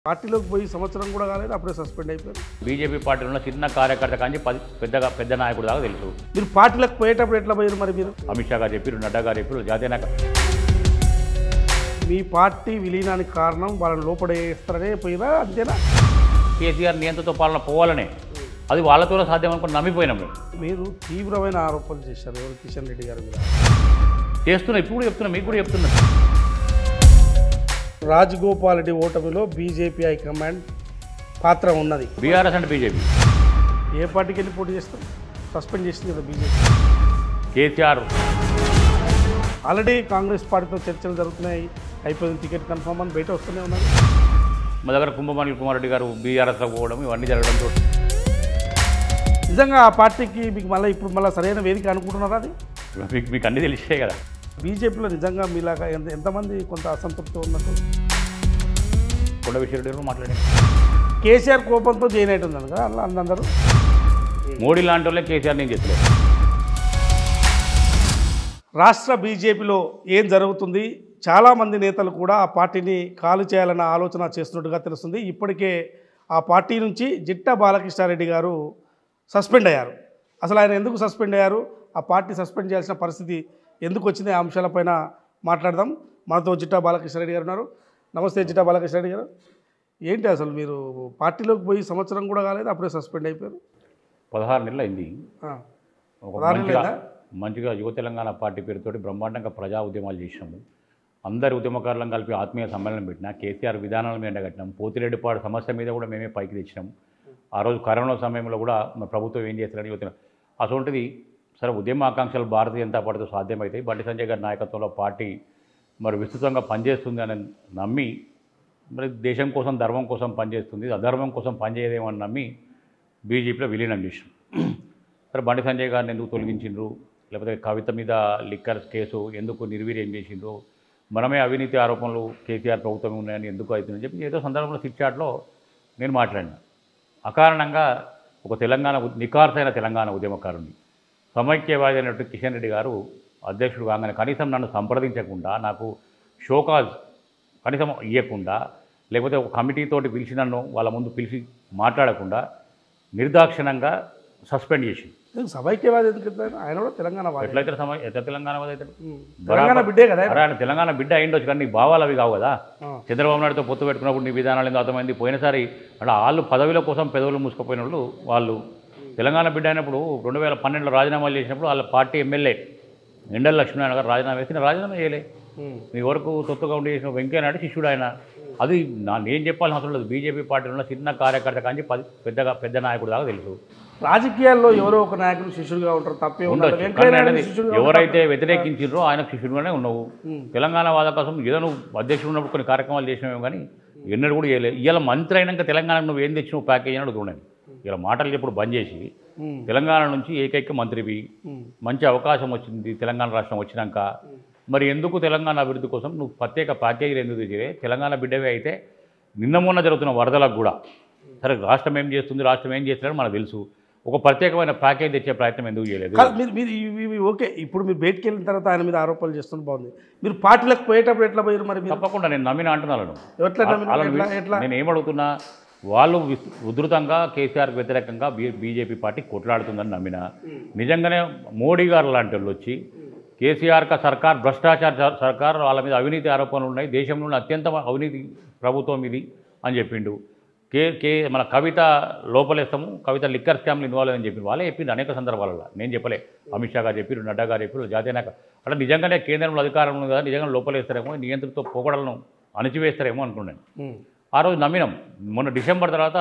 పార్టీలోకి పోయి సంవత్సరం కూడా కాలేదు అప్పుడే సస్పెండ్ అయిపోయారు బీజేపీ పార్టీలో ఉన్న చిన్న కార్యకర్త కానీ పది పెద్దగా పెద్ద నాయకుడు దాకా తెలుసు మీరు పార్టీలకు పోయేటప్పుడు ఎట్లా పోయారు మరి మీరు అమిత్ షా గారు చెప్పారు నడ్డా గారు చెప్పారు జాతీయ నాయక మీ పార్టీ విలీనానికి కారణం వాళ్ళని లోపడేస్తారనే పోయినా అంతేనా కేసీఆర్ నియంత్రణతో పాలన పోవాలనే అది వాళ్ళతోనే సాధ్యం అనుకుని నమ్మిపోయినాం మేము మీరు తీవ్రమైన ఆరోపణలు చేశారు ఎవరు కిషన్ రెడ్డి గారి మీద చేస్తున్నా ఇప్పుడు కూడా చెప్తున్నా మీకు కూడా చెప్తున్నా రాజగోపాల్ రెడ్డి ఓటమిలో బీజేపీ హైకమాండ్ పాత్ర ఉన్నది బీఆర్ఎస్ అంటే బీజేపీ ఏ పార్టీకి వెళ్ళి పోటీ చేస్తారు సస్పెండ్ చేసింది కదా బీజేపీ కేసీఆర్ ఆల్రెడీ కాంగ్రెస్ పార్టీతో చర్చలు జరుగుతున్నాయి అయిపోయింది టికెట్ కన్ఫర్మ్ అని బయట వస్తూనే ఉన్నది మా దగ్గర కుంభమణి కుమారెడ్డి గారు బీఆర్ఎస్లో పోవడం ఇవన్నీ జరగడంతో నిజంగా ఆ పార్టీకి మీకు మళ్ళీ ఇప్పుడు మళ్ళీ సరైన వేదిక అనుకుంటున్నారా అది మీకు మీకు అన్నీ తెలిసే కదా బీజేపీలో నిజంగా మీలాగా ఎంత ఎంతమంది కొంత అసంతృప్తి ఉన్నట్టు కొండ విషయంలో మాట్లాడారు కేసీఆర్ కోపంతో జైన్ అవుతుంది కదా అలా అందరూ మోడీ లాంటి వాళ్ళే కేసీఆర్ నేను చెప్పలేదు రాష్ట్ర బీజేపీలో ఏం జరుగుతుంది చాలామంది నేతలు కూడా ఆ పార్టీని ఖాళీ చేయాలన్న ఆలోచన చేస్తున్నట్టుగా తెలుస్తుంది ఇప్పటికే ఆ పార్టీ నుంచి జిట్టా బాలకృష్ణారెడ్డి గారు సస్పెండ్ అయ్యారు అసలు ఆయన ఎందుకు సస్పెండ్ అయ్యారు ఆ పార్టీ సస్పెండ్ చేయాల్సిన పరిస్థితి ఎందుకు వచ్చింది ఆ అంశాలపైన మాట్లాడదాం మనతో జిట్టా బాలకృష్ణారెడ్డి గారు ఉన్నారు నమస్తే జిట్టా బాలకృష్ణారెడ్డి గారు ఏంటి అసలు మీరు పార్టీలోకి పోయి సంవత్సరం కూడా కాలేదు అప్పుడే సస్పెండ్ అయిపోయారు పదహారు నెలలు అయింది ఆ. ఒక పదహారు నెలలు మంచిగా అయిందా? మంచిగా యువ తెలంగాణ పార్టీ పేరుతోటి బ్రహ్మాండంగా ప్రజా ఉద్యమాలు చేసినాము అందరి ఉద్యమకారులను కలిపి ఆత్మీయ సమ్మేళనం పెట్టినా కేసీఆర్ విధానాల మీద ఎండగట్టినాం పోతిరెడ్డిపాడు సమస్య మీద కూడా మేమే పైకి తెచ్చినాం ఆ రోజు కరోనా సమయంలో కూడా మన ప్రభుత్వం ఏం చేస్తారని యువత అటువంటిది సరే ఉద్యమ ఆకాంక్షలు భారతీయ జనతా పార్టీతో సాధ్యమవుతాయి బండి సంజయ్ గారి నాయకత్వంలో పార్టీ మరి విస్తృతంగా పనిచేస్తుంది అని నమ్మి మరి దేశం కోసం ధర్మం కోసం పనిచేస్తుంది అధర్మం కోసం పనిచేయదేమో అని నమ్మి బీజేపీలో విలీనం చేసాం సరే బండి సంజయ్ గారిని ఎందుకు తొలగించిండ్రు లేకపోతే కవిత మీద లిక్కర్ కేసు ఎందుకు నిర్వీర్యం చేసిండ్రు మనమే అవినీతి ఆరోపణలు కేసీఆర్ ప్రభుత్వం ఉన్నాయని ఎందుకు అవుతుందని చెప్పి ఏదో సందర్భంలో సిట్చాట్లో నేను మాట్లాడినా అకారణంగా ఒక తెలంగాణ ఉ- నిఖార్సైన తెలంగాణ ఉద్యమకారుని సమైక్యవాది అయినట్టు కిషన్ రెడ్డి గారు అధ్యక్షుడు కాగానే కనీసం నన్ను సంప్రదించకుండా నాకు షోకాజ్ కనీసం ఇవ్వకుండా లేకపోతే ఒక కమిటీతోటి పిలిచి నన్ను వాళ్ళ ముందు పిలిచి మాట్లాడకుండా నిర్దాక్షిణంగా సస్పెండ్ చేసింది ఎందుకు సమైక్యవాది ఎందుకు అవుతారు? ఆయన కూడా తెలంగాణ వాది ఎట్లయితే సమ ఎట్లా తెలంగాణ వాడు అవుతాడు? ఉమ్. తెలంగాణ బిడ్డే కదా ఆయన. అరే ఆయన తెలంగాణ బిడ్డ అయిండొచ్చు కానీ నీ భావాలు అవి కావు కదా ఆ. చంద్రబాబు నాయుడుతో పొత్తు పెట్టుకున్నప్పుడు నీ విధానాలు ఎందుకు అర్థమైంది పోయినసారి అంటే వాళ్ళు పదవిల కోసం పెదవులు మూసుకుపోయిన వాళ్ళు వాళ్ళు తెలంగాణ బిడ్డ అయినప్పుడు రెండు వేల పన్నెండులో రాజీనామాలు చేసినప్పుడు వాళ్ళ పార్టీ ఎమ్మెల్యే ఎండల లక్ష్మీనారాయణ గారు రాజీనామా వేసి నేను రాజీనామా చేయలే ఉమ్. మీ వరకు తొత్తుగా ఉండి చేసిన వెంకయ్య నాయుడు శిష్యుడు ఆయన అది నా నేను చెప్పాల్సిన అవసరం లేదు బీజేపీ పార్టీలో ఉన్న చిన్న కార్యకర్త కానీ పది పెద్దగా పెద్ద నాయకుడు దాకా తెలుసు రాజకీయాల్లో ఎవరో ఒక నాయకుడు శిష్యుడిగా ఉంటారు తప్పే ఉండదు ఉండొచ్చు వెంకయ్య కానీ నాయుడు అనేది శిష్యుడిగా ఎవరైతే వ్యతిరేకించారో ఆయనకు శిష్యుడుగానే ఉన్నావు ఉమ్. తెలంగాణ వాద కోసం ఏదో నువ్వు అధ్యక్షుడు ఉన్నప్పుడు కొన్ని కార్యక్రమాలు చేసినావు కానీ ఎన్నడూ కూడా చేయలేదు ఇవాళ మంత్రి అయినాక తెలంగాణ నువ్వు ఏం తెచ్చినావు ప్యాకేజ్ అని అడుగుతున్నాను ఇలా మాటలు చెప్పుడు బంద్ చేసి ఉమ్. తెలంగాణ నుంచి ఏకైక మంత్రివి ఉమ్. మంచి అవకాశం వచ్చింది తెలంగాణ రాష్ట్రం వచ్చినాక మరి ఎందుకు తెలంగాణ అభివృద్ధి కోసం నువ్వు ప్రత్యేక ప్యాకేజీలు ఎందుకు తెచ్చివే తెలంగాణ బిడ్డవే అయితే నిన్న మొన్న జరుగుతున్న వరదలకు కూడా సరే రాష్ట్రం ఏం చేస్తుంది రాష్ట్రం ఏం చేస్తున్నారో మనకు తెలుసు ఒక ప్రత్యేకమైన ప్యాకేజ్ తెచ్చే ప్రయత్నం ఎందుకు చేయలేదు కాదు, మీరు మీరు ఇవి- ఇవి ఓకే ఇప్పుడు మీరు బయటికి వెళ్ళిన తర్వాత ఆయన మీద ఆరోపణలు చేస్తుంది బాగుంది మీరు పార్టీలకు పోయేటప్పుడు ఎట్లా పోయారు మరి మీరు తప్పకుండా నేను నమ్మిన అంటున్నాను ఎట్లా నమ్మినారు? వాళ్ళని ఎట్లా ఎట్లా నేను ఏమడుగుతున్నా వాళ్ళు విస్- ఉధృతంగా కేసీఆర్కి వ్యతిరేకంగా బీ బీజేపీ పార్టీ కొట్లాడుతుందని నమ్మిన నిజంగానే మోడీ గారు లాంటి వాళ్ళు వచ్చి కేసీఆర్ కా సర్కార్ భ్రష్టాచార సర్- సర్కార్ వాళ్ళ మీద అవినీతి ఆరోపణలు ఉన్నాయి దేశంలో అత్యంత అవినీతి ప్రభుత్వం ఇది అని చెప్పిండు కే కే మన కవిత లోపలేస్తాము కవిత లిక్కర్ స్కామ్లు ఇన్వాల్వ్ అని చెప్పి వాళ్ళే చెప్పిండు అనేక సందర్భాలలో నేను చెప్పలే అమిత్ షా గారు చెప్పారు నడ్డా గారు చెప్పారు జాతీయ నాయక అంటే నిజంగానే కేంద్రంలో అధికారం ఉంది కదా నిజంగా లోపలేస్తారేమో నియంత్రణతో పోకడలను అణచివేస్తారేమో అనుకున్నాను ఉమ్. ఆ రోజు నమ్మినాం మొన్న డిసెంబర్ తర్వాత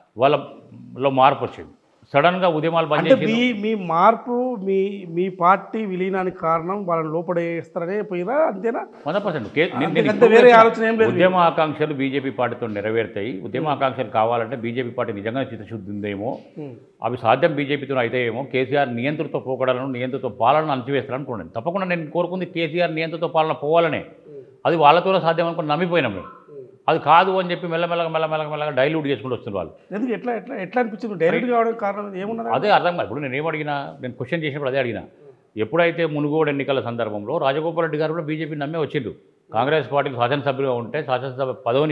వాళ్ళలో మార్పు వచ్చింది సడన్గా ఉద్యమాలు బంద్ అంటే చేసి మీ మీ మార్పు మీ మీ పార్టీ విలీనానికి కారణం వాళ్ళని లోపడేస్తారనే పోయినా అంతేనా వంద పర్సెంట్ అంతకంటే వేరే ఆలోచన ఏం లేదు. ఉద్యమ ఆకాంక్షలు బీజేపీ పార్టీతో నెరవేరుతాయి ఉద్యమ ఆకాంక్షలు కావాలంటే బీజేపీ పార్టీ నిజంగా చిత్తశుద్ధి ఉందేమో ఉమ్. అవి సాధ్యం బీజేపీతో అయితేమో కేసీఆర్ నియంత్రణతో పోకడాలను నియంత్రణతో పాలన అణచివేస్తారనుకున్నాను తప్పకుండా నేను కోరుకుంది కేసీఆర్ నియంత్రణతో పాలన పోవాలనే అది వాళ్ళతోనే సాధ్యం అనుకుని నమ్మిపోయినాం మేము అది కాదు అని చెప్పి మెల్లమెల్లగా మెల్లమెల్లగా మెల్లగా డైల్యూట్ చేసుకుంటూ వస్తున్నారు వాళ్ళు ఎందుకు ఎట్లా ఎట్లా ఎట్లా అనిపించింది డైరెక్ట్ కావడానికి కారణం ఏమున్నది అదే అర్థం కాదు ఇప్పుడు నేను ఏం అడిగినా నేను క్వశ్చన్ చేసినప్పుడు అదే అడిగినా ఎప్పుడైతే మునుగోడు ఎన్నికల సందర్భంలో రాజగోపాల్ రెడ్డి గారు కూడా బీజేపీ నమ్మే వచ్చిండు కాంగ్రెస్ పార్టీకి శాసనసభ్యులుగా ఉంటే శాసనసభ పదవిని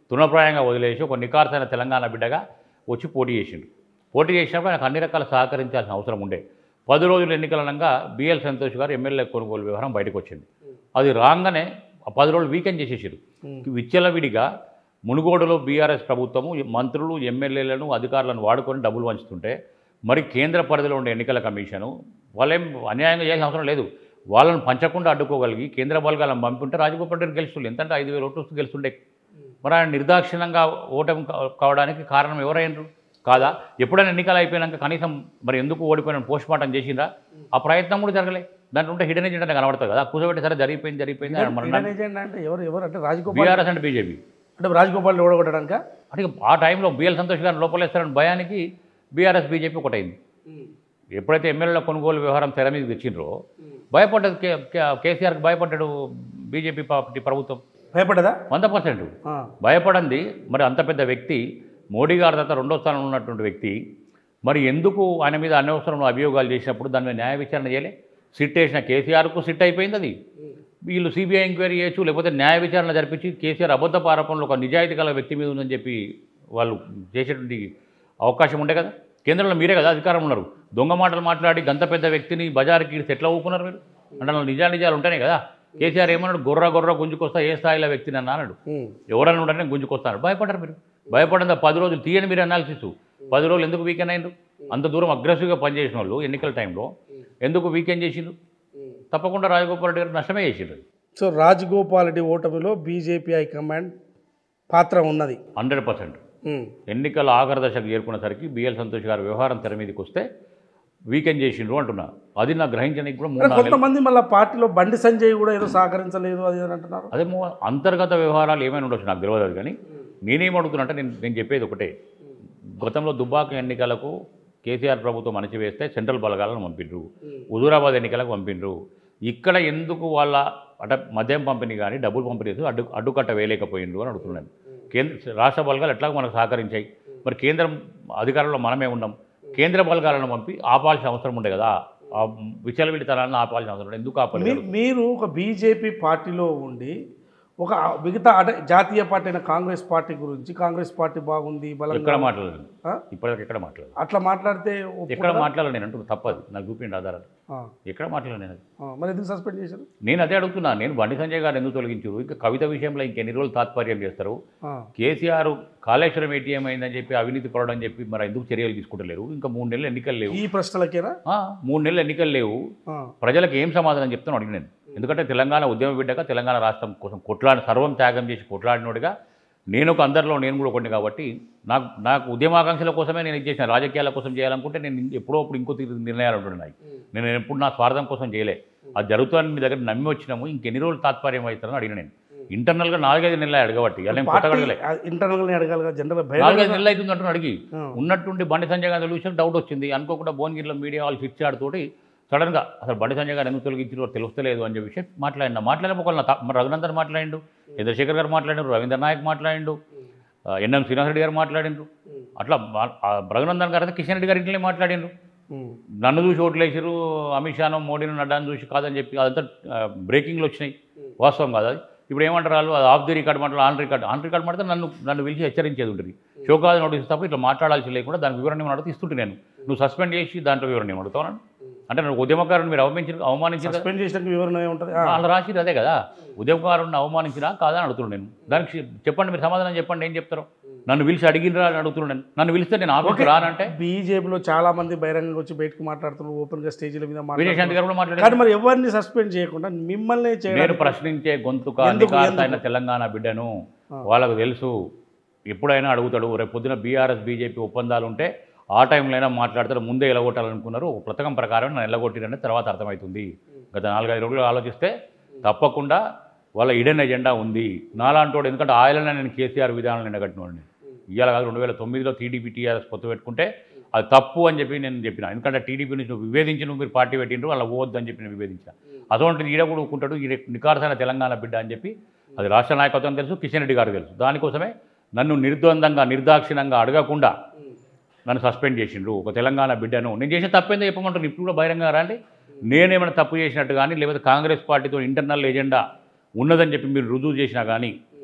తృణప్రాయంగా వదిలేసి ఒక నికార్సైన తెలంగాణ బిడ్డగా వచ్చి పోటీ చేసిండు పోటీ చేసినప్పుడు ఆయనకు అన్ని రకాల సహకరించాల్సిన అవసరం ఉండే పది రోజుల ఎన్నికలనంగా బిఎల్ సంతోష్ గారు ఎమ్మెల్యే కొనుగోలు వ్యవహారం బయటకు వచ్చింది అది రాగానే ఆ పది రోజులు వీకెండ్ చేసేసారు విచ్చలవిడిగా మునుగోడులో బీఆర్ఎస్ ప్రభుత్వము మంత్రులు ఎమ్మెల్యేలను అధికారులను వాడుకొని డబ్బులు పంచుతుంటే మరి కేంద్ర పరిధిలో ఉండే ఎన్నికల కమిషను వాళ్ళేం అన్యాయంగా చేయాల్సిన అవసరం లేదు వాళ్ళని పంచకుండా అడ్డుకోగలిగి కేంద్ర బలగాలను పంపుంటే రాజగోపాల్ రెడ్డి గెలుస్తుండే ఎంతంటే ఐదు వేల ఓట్లు వస్తూ గెలుస్తుండే మరి ఆయన నిర్దాక్షిణ్యంగా ఓటమి కా- కావడానికి కారణం ఎవరైనరు కాదా ఎప్పుడైనా ఎన్నికలు అయిపోయినాక కనీసం మరి ఎందుకు ఓడిపోయిన పోస్ట్ మార్టం చేసిందా ఆ ప్రయత్నం కూడా జరగలే దాంట్లో ఉంటే హిడెన్ ఏజెంట్ అని కనబడుతుంది కదా కూర్చోబెట్టి సరే జరిగిపోయింది జరిగిపోయింది ఆయన మన ఇండియన్ ఏజెంట్ అంటే ఎవరు ఎవరు అంటే రాజగోపాల్ బీఆర్ఎస్ అంటే బీజేపీ అంటే రాజగోపాల్ ఓడగొట్టడానిక అంటే ఆ టైంలో బిఎల్ సంతోష్ గారిని లోపలేస్తారని భయానికి బీఆర్ఎస్ బీజేపీ ఒకటైంది ఎప్పుడైతే ఎమ్మెల్యేల కొనుగోలు వ్యవహారం తెర మీద తెచ్చిండ్రో భయపడ్డది కే కే- కేసీఆర్కి భయపడ్డాడు బీజేపీ పార్టీ ప్రభుత్వం భయపడదా వంద పర్సెంట్ ఆ. భయపడంది మరి అంత పెద్ద వ్యక్తి మోడీ గారి తర్వాత రెండో స్థానంలో ఉన్నటువంటి వ్యక్తి మరి ఎందుకు ఆయన మీద అనవసరం అభియోగాలు చేసినప్పుడు దాని మీద న్యాయ విచారణ చేయలే సిట్ వేసిన కేసీఆర్కు సిట్ అయిపోయింది అది వీళ్ళు సిబిఐ ఎంక్వైరీ చేయొచ్చు లేకపోతే న్యాయ విచారణ జరిపించి కేసీఆర్ అబద్ధపు ఆరోపణలు ఒక నిజాయితీ గల వ్యక్తి మీద ఉందని చెప్పి వాళ్ళు చేసేటువంటి అవకాశం ఉండే కదా కేంద్రంలో మీరే కదా అధికారం ఉన్నారు దొంగ మాటలు మాట్లాడి గంత పెద్ద వ్యక్తిని బజార్కి ఈడ్చి ఎట్లా ఊపుకున్నారు మీరు అంటే అందులో నిజా నిజాలు ఉంటాయి కదా కేసీఆర్ ఏమన్నాడు గొర్ర గొర్ర గుంజుకొస్తా ఏ స్థాయిలో వ్యక్తిని అన్నా అన్నాడు ఉమ్. ఎవరన్నా ఉంటే గుంజుకొస్తాను భయపడరు మీరు భయపడందా పది రోజులు తీయని మీరు అనాలిసిస్ పది రోజులు ఎందుకు వీకెండ్ అయిండు అంత దూరం అగ్రెసివ్గా పనిచేసిన వాళ్ళు ఎన్నికల టైంలో ఎందుకు వీకెండ్ చేసిండ్రు తప్పకుండా రాజగోపాల్ రెడ్డి గారు నష్టమే చేసిండ్రు సో రాజగోపాల్ రెడ్డి ఓటమిలో బీజేపీ హైకమాండ్ పాత్ర ఉన్నది హండ్రెడ్ పర్సెంట్ ఉమ్. ఎన్నికల ఆఖరి దశకు చేరుకునేసరికి బిఎల్ సంతోష్ గారి వ్యవహారం తెర మీదకి వస్తే వీకెండ్ చేసిండ్రు అంటున్నా అది నాకు గ్రహించడానికి కూడా మూడు కానీ నాలుగు నెలలు కొంతమంది మళ్ళీ పార్టీలో బండి సంజయ్ కూడా ఏదో సహకరించలేదు అది ఇది అని అంటున్నారు అదే మో- అంతర్గత వ్యవహారాలు ఏమైనా ఉండొచ్చు నాకు తెలియదు అది కానీ నేనేం అడుగుతున్నా అంటే నేను నేను చెప్పేది ఒకటే గతంలో దుబ్బాక ఎన్నికలకు కేసీఆర్ ప్రభుత్వం అణచివేస్తే సెంట్రల్ బలగాలను పంపిండ్రు హుజూరాబాద్ ఎన్నికలకు పంపిండ్రు ఇక్కడ ఎందుకు వాళ్ళ అంటే మద్యం పంపిణీ కానీ డబ్బులు పంపిణీ చేసి అడ్డు అడ్డుకట్ట వేయలేకపోయిండ్రు అని అడుగుతున్నాను కేంద్ర రాష్ట్ర బలగాలు ఎట్లా మనకు సహకరించాయి మరి కేంద్రం అధికారంలో మనమే ఉన్నాం కేంద్ర బలగాలను పంపి ఆపాల్సిన అవసరం ఉండే కదా ఆ విచలవిడితనాలను ఆపాల్సిన అవసరం ఉండే ఎందుకు ఆపలేదు మీ- మీరు ఒక బీజేపీ పార్టీలో ఉండి ఒక మిగతా అంటే జాతీయ పార్టీ అయిన కాంగ్రెస్ పార్టీ గురించి కాంగ్రెస్ పార్టీ బాగుంది బలంగా ఎక్కడ మాట్లాడలేదు ఆ? ఇప్పటిదాకా ఎక్కడ మాట్లాడలేదు అట్లా మాట్లాడితే ఒప్పు- ఎక్కడ మాట్లాడలేదు నేను అంటున్నా తప్పదు నాకు చూపిండి ఆధారాలు ఆ, ఎక్కడ మాట్లాడలేదు నేను అది. ఆ, మరి ఎందుకు సస్పెండ్ చేశారు నేను అదే అడుగుతున్నా నేను బండి సంజయ్ గారు ఎందుకు తొలగించారు ఇంకా కవిత విషయంలో ఇంకెన్ని రోజులు తాత్పర్యం చేస్తారు ఆ, కేసీఆర్ కాళేశ్వరం ఏటీఎం అయిందని చెప్పి అవినీతి పడడం చెప్పి మరి ఎందుకు చర్యలు తీసుకుంటలేరు ఇంకా మూడు నెలలు ఎన్నికలు లేవు ఈ ప్రశ్నలకేనా ఆ, మూడు నెలలు ఎన్నికలు లేవు ఆ, ప్రజలకు ఏం సమాధానం చెప్తాను అడిగి నేను ఎందుకంటే తెలంగాణ ఉద్యమ బిడ్డగా తెలంగాణ రాష్ట్రం కోసం కొట్లాడి సర్వం త్యాగం చేసి కొట్లాడినోడిగా నేను ఒక అందరిలో నేను కూడా ఒకటి కాబట్టి నాకు నాకు ఉద్యమాకాంక్షల కోసమే నేను ఇది చేసిన రాజకీయాల కోసం చేయాలనుకుంటే నేను ఎప్పుడో అప్పుడు ఇంకో తీరు నిర్ణయాలు ఉంటున్నాయి నేను ఎప్పుడు నా స్వార్థం కోసం చేయలే అది జరుగుతుందని మీ దగ్గర నమ్మి వచ్చినాము ఇంకెన్ని రోజులు తాత్పర్యం అవుతారని అడిగిన నేను ఇంటర్నల్గా నాలుగైదు నెలలు అడగబట్టి ఇలా నేను కొత్తగా పార్టీ అడగలే ఇంటర్నల్ అడగాలి కదా జనరల్ భయం నాలుగైదు నెలలు అవుతుంది అంటున్నా అడిగి ఆ. ఉన్నట్టుండి బండి సంజయ్ గారి విషయం డౌట్ వచ్చింది అనుకోకుండా భువనగిరిలో మీడియా వాళ్ళు ఫిక్స్ ఆడుతోటి సడన్గా అసలు బండి సంజయ్ గారు ఎందుకు తొలగించారో తెలుస్తలేదు అని చెప్పి విషయం మాట్లాడిన మాట్లాడిన ఒకళ్ళు నా త- మరి రఘునందన్ మాట్లాడిండు చంద్రశేఖర్ గారు మాట్లాడిండు రవీంద్ర నాయక్ మాట్లాడిండు ఆ, ఎన్ఎం శ్రీనివాస్ రెడ్డి గారు మాట్లాడిండ్రు అట్లా మా- ఆ రఘునందన్ గారు అయితే కిషన్ రెడ్డి గారి ఇంట్లోనే మాట్లాడిండ్రు ఉమ్, నన్ను చూసి ఓట్లేసారు అమిత్ షాను మోడీని నడ్డాను చూసి కాదని చెప్పి అదంతా బ్రేకింగ్లో వచ్చినాయి వాస్తవం కాదు అది ఇప్పుడు ఏమంటారు వాళ్ళు అది ఆఫ్ ది రికార్డ్ మాట్లాడు ఆన్ రికార్డ్ ఆన్ రికార్డ్ మాట్లాడితే నన్ను నన్ను పిలిచి హెచ్చరించేది ఉంటుంది షోకాజ్ నోటీస్ తప్ప ఇట్లా మాట్లాడాల్సి లేకుండా దాని వివరణ ఏమన్నా అడిగితే ఇస్తుంటే నేను నువ్వు సస్పెండ్ చేసి దాంట్లో వివరణ ఏమన్నా అడుగుతావు అంటే నన్ను ఉద్యమకారుని మీరు అవమానించారు అవమానించారు కదా? సస్పెండ్ చేసినాక వివరణ ఏముంటుంది ఆ, వాళ్ళు రాసిరు అదే కదా ఉద్యమకారుని అవమానించినా కాదా అని అడుగుతున్నాను నేను దానికి చె- చెప్పండి మీరు సమాధానం చెప్పండి ఏం చెప్తారు నన్ను పిలిచి అడిగినరా అని అడుగుతున్నాను నేను. నన్ను పిలిస్తే నేను ఆఫీస్కి రానంటే బీజేపీలో చాలా మంది బహిరంగంగా వచ్చి బయటకు మాట్లాడుతున్నారు ఓపెన్ గా స్టేజీల మీద మాట్లాడుతున్నారు విజయశాంతి గారు కూడా మాట్లాడారు కానీ మరి ఎవరిని సస్పెండ్ చేయకుండా మిమ్మల్ని నేను చేయడానికి ప్రశ్నించే గొంతుక ఎందుకు? నికార్సైన తెలంగాణ బిడ్డను వాళ్ళకు తెలుసు ఎప్పుడైనా అడుగుతాడు రేపు పొద్దున బీఆర్ఎస్ బీజేపీ ఒప్పందాలు ఉంటే ఆ టైంలో అయినా మాట్లాడతారు ముందే ఎలగొట్టాలనుకున్నారు ఒక పథకం ప్రకారం నన్ను ఎలగొట్టిరని తర్వాత అర్థమవుతుంది గత నాలుగైదు రోజులు ఆలోచిస్తే తప్పకుండా వాళ్ళ ఇడెన్ ఎజెండా ఉంది నాలాంటోడు ఎందుకంటే ఆయననే నేను కేసీఆర్ విధానాలు నిండగట్టినోడిని ఇవాళ కాదు రెండు వేల తొమ్మిదిలో టీడీపీ టీఆర్ఎస్ పొత్తు పెట్టుకుంటే అది తప్పు అని చెప్పి నేను చెప్పిన ఎందుకంటే టీడీపీ నుంచి నువ్వు విభేదించి నువ్వు మీరు పార్టీ పెట్టిండ్రు వాళ్ళ పోవద్దు అని చెప్పి నేను విభేదించిన అటువంటిది ఈడ కూడా ఊరుకుంటాడు ఈ నికార్సైన తెలంగాణ బిడ్డ అని చెప్పి అది రాష్ట్ర నాయకత్వం తెలుసు కిషన్ రెడ్డి గారు తెలుసు దానికోసమే నన్ను నిర్ద్వందంగా నిర్దాక్షిణంగా అడగకుండా నన్ను సస్పెండ్ చేసిండ్రు ఒక తెలంగాణ బిడ్డను నేను చేసిన తప్పేందో చెప్పమంటారు ఇప్పుడు కూడా బహిరంగ రండి నేనేమైనా తప్పు చేసినట్టు కానీ లేకపోతే కాంగ్రెస్ పార్టీతో ఇంటర్నల్ ఎజెండా ఉన్నదని చెప్పి మీరు రుజువు చేసినా కానీ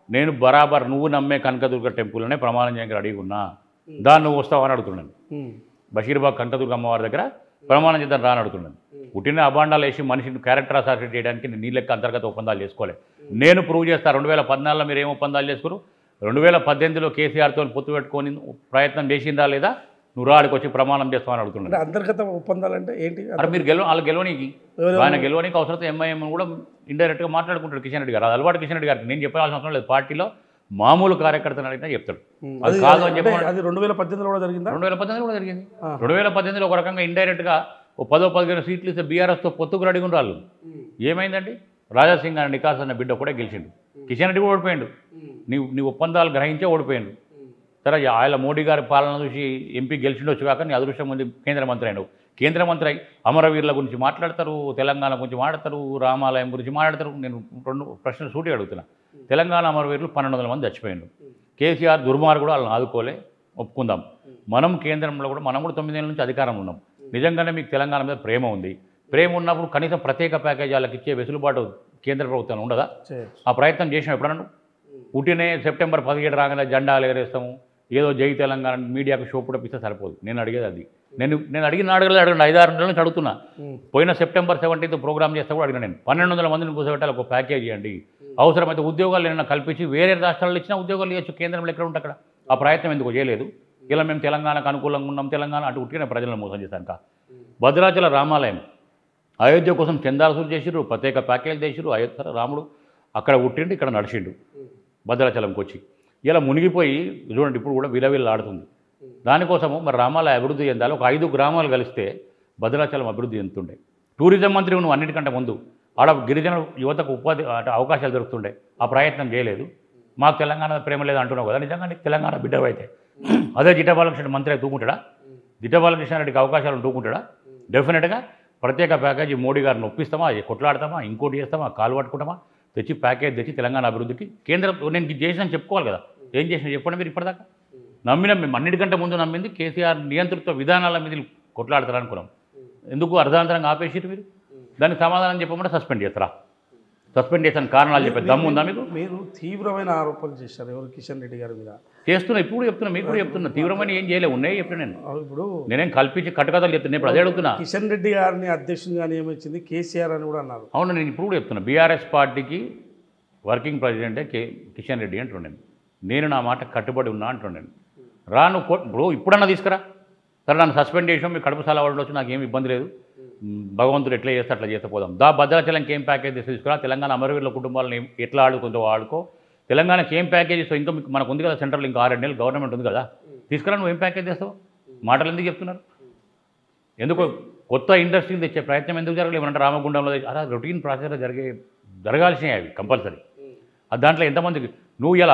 నేను బరాబర్ నువ్వు నమ్మే కనకదుర్గ టెంపుల్నే ప్రమాణం చేయడానికి రెడీగా ఉన్నా దాన్ని నువ్వు వస్తావని అడుగుతున్నాను ఉమ్. బషీర్బాగ్ కనకదుర్గ అమ్మవారి దగ్గర ప్రమాణం చేద్దాం రాని అడుగుతున్నాను పుట్టిన అబాండాలు వేసి మనిషిని క్యారెక్టర్ అసాసియేట్ చేయడానికి నేను నీ లెక్క అంతర్గత ఒప్పందాలు చేసుకోలే నేను ప్రూవ్ చేస్తా రెండు వేల పద్నాలుగులో మీరు ఏం ఒప్పందాలు చేసుకురు రెండు వేల పద్దెనిమిదిలో కేసీఆర్తో పొత్తు పెట్టుకొని ప్రయత్నం చేసిందా లేదా నువ్వు రాడికి వచ్చి ప్రమాణం చేస్తామని అడుగుతున్నాను అంటే అంతర్గత ఒప్పందాలు అంటే ఏంటి అరే మీరు గెలవ వాళ్ళు గెలవనీకి ఎవరెవరు? ఆయన గెలవనీకి అవసరం ఎంఐఎం కూడా ఇండైరెక్ట్గా మాట్లాడుకుంటాడు కిషన్ రెడ్డి గారు అది అలవాటు కిషన్ రెడ్డి గారికి నేను చెప్పాల్సిన అవసరం లేదు పార్టీలో మామూలు కార్యకర్తను అడిగినా చెప్తాడు ఉమ్. అది అది కాదు అని అంటే చెప్పమని అది రెండు వేల పద్దెనిమిదిలో కూడా జరిగిందా రెండు వేల పద్దెనిమిది కూడా జరిగింది ఆ. రెండు వేల పద్దెనిమిదిలో ఒక రకంగా ఇండైరెక్ట్గా ఓ పదో పదిహేను సీట్లు ఇస్తే బీఆర్ఎస్తో పొత్తుకు రెడీ వాళ్ళు ఏమైందండి రాజాసింగ్ అనే నికాస్ అన్న బిడ్డ కూడా గెలిచిండు కిషన్ రెడ్డి కూడా ఓడిపోయిండు నీవు నీ ఒప్పందాలు గ్రహించే ఓడిపోయిండు సరే ఆయన మోడీ గారి పాలన చూసి ఎంపీ గెలిచిండొచ్చు కాక నీ అదృష్టం ఉంది కేంద్ర మంత్రి అయినావు కేంద్ర మంత్రి అయి అమరవీరుల గురించి మాట్లాడతారు తెలంగాణ గురించి మాట్లాడతారు రామాలయం గురించి మాట్లాడతారు నేను రెండు ప్రశ్నలు సూటి అడుగుతున్నా తెలంగాణ అమరవీరులు పన్నెండు వందల మంది చచ్చిపోయిండు కేసీఆర్ దుర్మార్గుడు వాళ్ళని ఆదుకోలే ఒప్పుకుందాం మనం కేంద్రంలో కూడా మనం కూడా తొమ్మిదేళ్ళ నుంచి అధికారంలో ఉన్నాం నిజంగానే మీకు తెలంగాణ మీద ప్రేమ ఉంది ప్రేమ ఉన్నప్పుడు కనీసం ప్రత్యేక ప్యాకేజీ వాళ్ళకి ఇచ్చే వెసులుబాటు కేంద్ర ప్రభుత్వం ఉండదా చేయొచ్చు ఆ ప్రయత్నం చేసాం ఎప్పుడన్నా పుట్టినే సెప్టెంబర్ పదిహేడు రాగానే జెండాలు ఎగరేస్తాము ఏదో జై తెలంగాణ మీడియాకు షో కూడా ఇస్తే సరిపోదు నేను అడిగేది అది నేను నేను అడిగిన అడగలేదు అడగండి ఐదు ఆరు నెలల నుంచి అడుగుతున్నా ఉమ్. పోయిన సెప్టెంబర్ సెవెంటీన్త్ ప్రోగ్రామ్ చేస్తే కూడా అడిగిన నేను పన్నెండు వందల మందిని కూర్చోబెట్టాలి ఒక ప్యాకేజ్ ఇవ్వండి అవసరమైతే ఉద్యోగాలు ఏమైనా కల్పించి వేరే రాష్ట్రాల్లో ఇచ్చినా ఉద్యోగాలు ఇవ్వచ్చు కేంద్రంలో ఎక్కడ ఉంటే అక్కడ ఆ ప్రయత్నం ఎందుకు చేయలేదు ఇలా మేము తెలంగాణకు అనుకూలంగా ఉన్నాం తెలంగాణ అటు ఉట్టిన ప్రజలను మోసం చేశాను కా భద్రాచల రామాలయం అయోధ్య కోసం చందాలసులు చేసిర్రు ప్రత్యేక ప్యాకేజ్ చేసిర్రు అయోధ్య రాముడు అక్కడ పుట్టిండు ఇక్కడ నడిచిండు భద్రాచలంకి వచ్చి ఇలా మునిగిపోయి చూడండి ఇప్పుడు కూడా విలవిల్లాడుతుంది దానికోసము మరి రామాలయ అభివృద్ధి చెందాలి ఒక ఐదు గ్రామాలు కలిస్తే భద్రాచలం అభివృద్ధి చెందుతుండే టూరిజం మంత్రి నువ్వు అన్నిటికంటే ముందు ఆడ గిరిజన యువతకు ఉపాధి అంటే అవకాశాలు దొరుకుతుండే ఆ ప్రయత్నం చేయలేదు మాకు తెలంగాణ ప్రేమ లేదు అంటున్నావు కదా నిజంగా నీకు తెలంగాణ బిడ్డ అయితే అదే జిట్ట బాలకృష్ణ మంత్రి అయితే తూకుంటాడా జిట్ట బాలకృష్ణ రెడ్డికి అవకాశాలు తూకుంటాడా డెఫినెట్గా ప్రత్యేక ప్యాకేజీ మోడీ గారిని ఒప్పిస్తామా ఏ కొట్లాడతామా ఇంకోటి చేస్తామా కాలు పట్టుకుంటామా తెచ్చి ప్యాకేజ్ తెచ్చి తెలంగాణ అభివృద్ధికి కేంద్రం నేను ఇది చేసిన చెప్పుకోవాలి కదా ఏం చేసినా చెప్పండి మీరు ఇప్పటిదాకా నమ్మిన మేము అన్నిటికంటే ముందు నమ్మింది కేసీఆర్ నియంతృత్వ విధానాల మీద వీళ్ళు కొట్లాడతారనుకున్నాం ఎందుకు అర్ధాంతరంగా ఆపేసిరు మీరు దానికి సమాధానం చెప్పకుండా సస్పెండ్ చేస్తారా సస్పెండ్ చేసిన కారణాలు చెప్పే దమ్ము ఉందా మీకు మీరు తీవ్రమైన ఆరోపణలు చేశారు ఎవరు కిషన్ రెడ్డి గారి మీద చేస్తున్నా ఇప్పుడు చెప్తున్నా మీకు కూడా చెప్తున్నా తీవ్రమైన ఏం చేయలే ఉన్నాయి చెప్తున్నా నేను ఆ, ఇప్పుడు నేనేం కల్పించి కట్టుకథలు చెప్తున్నా ఇప్పుడు అదే అడుగుతున్నా కిషన్ రెడ్డి గారిని అధ్యక్షునిగా నియమించింది కేసీఆర్ అని కూడా అన్నారు అవును నేను ఇప్పుడు కూడా చెప్తున్నా బీఆర్ఎస్ పార్టీకి వర్కింగ్ ప్రెసిడెంటే కే కిషన్ రెడ్డి అంటున్నాను నేను నా మాట కట్టుబడి ఉన్నా అంటున్నాను రాను బ్రో ఇప్పుడన్నా తీసుకురా సరే నన్ను సస్పెండ్ చేసాం మీ కడుపు సలా వచ్చి నాకు ఏమి ఇబ్బంది లేదు మ్, భగవంతుడు ఎట్లా చేస్తే అట్లా చేస్తే పోదాం దా భద్రాచలంకి ఏం ప్యాకేజ్ తీసి తీసుకురా తెలంగాణ అమరవీరుల కుటుంబాలను ఏం- ఎట్లా ఆడుకుందో ఆడుకో తెలంగాణకి ఏం ప్యాకేజ్ ఇస్తావు ఇంకా మీకు మనకు ఉంది కదా సెంట్రల్ ఇంకా ఆరు నెలలు గవర్నమెంట్ ఉంది కదా తీసుకురా నువ్వు ఏం ప్యాకేజ్ చేస్తావు మాటలు ఎందుకు చెప్తున్నారు ఎందుకు కొత్త ఇండస్ట్రీలు తెచ్చే ప్రయత్నం ఎందుకు జరగలేదు ఏమంటే రామగుండంలో తెచ్చ- అలా రొటీన్ ప్రాసెస్లో జరిగే జరగాల్సినవి అవి కంపల్సరీ అది దాంట్లో ఎంతమందికి నువ్వు ఇలా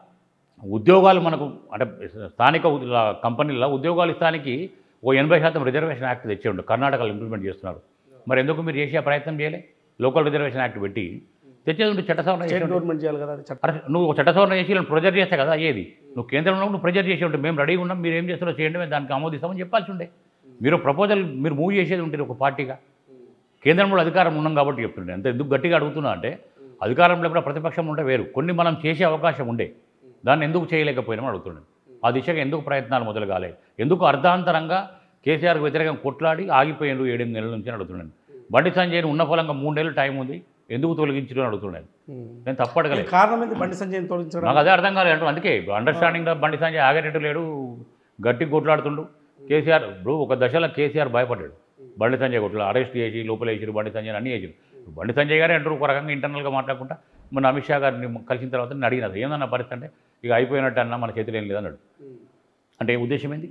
ఉద్యోగాలు మనకు అంటే స్థానిక ఉ- ఇలా కంపెనీల ఉద్యోగాలు ఇస్తానికి ఓ ఎనభై శాతం రిజర్వేషన్ యాక్ట్ తెచ్చే ఉండు కర్ణాటకలో ఇంప్లిమెంట్ చేస్తున్నారు మరి ఎందుకు మీరు చేసే ప్రయత్నం చేయలే లోకల్ రిజర్వేషన్ యాక్ట్ పెట్టి తెచ్చేది ఉంటే చట్ట సవరణ చేసి స్టేట్ ఉంటే. గవర్నమెంట్ చేయాలి కదా అది చట్టం అరే నువ్వు ఒక చట్ట సవరణ చేసి వీళ్ళని ప్రొజెక్ట్ చేస్తే కదా అయ్యేది నువ్వు కేంద్రంలో నువ్వు ప్రొజెక్ట్ చేసి ఉంటే మేము రెడీగా ఉన్నాం మీరు ఏం చేస్తారో చేయండి మేము దానికి ఆమోదిస్తామని చెప్పాల్సి ఉండే మీరు ప్రపోజల్ మీరు మూవ్ చేసేది ఉంటుంది ఒక పార్టీగా కేంద్రంలో అధికారం ఉన్నాం కాబట్టి చెప్తుండే అంత ఎందుకు గట్టిగా అడుగుతున్నా అంటే అధికారంలో కూడా ప్రతిపక్షం ఉంటే వేరు కొన్ని మనం చేసే అవకాశం ఉండే దాన్ని ఎందుకు చేయలేకపోయినామని అడుగుతున్నాను ఆ దిశగా ఎందుకు ప్రయత్నాలు మొదలు కాలే ఎందుకు అర్ధాంతరంగా కేసీఆర్కి వ్యతిరేకంగా కొట్లాడి ఆగిపోయిండు ఏడెనిమిది నెలల నుంచి అని అడుగుతున్నాను బండి సంజయ్ని ఉన్న ఫలంగా మూడేళ్ళు టైం ఉంది ఎందుకు తొలగించడం అని అడుగుతున్నాను ఉమ్. నేను తప్పడగలేదు ఈ కారణం ఏంటి బండి సంజయ్ని తొలగించడం నాకు అదే అర్థం కాలేదు అంటూ అందుకే అండర్స్టాండింగ్ బండి సంజయ్ ఆగేటట్టు లేడు గట్టి కొట్లాడుతుండు కేసీఆర్ ఇప్పుడు ఒక దశలో కేసీఆర్ భయపడ్డాడు బండి సంజయ్ కొట్లా అరెస్ట్ చేసి లోపల వేసిరు బండి సంజయ్ అన్నీ వేసిరు బండి సంజయ్ గారే అంటారు ఒక రకంగా ఇంటర్నల్గా మాట్లాడుకుంటా మన అమిత్ షా గారిని కలిసిన తర్వాత నేను అడిగినది ఏమన్నా పరిస్థితి అంటే ఇక అయిపోయినట్టు అన్న మన చేతిలో ఏం లేదన్నాడు అంటే ఉద్దేశం ఏంది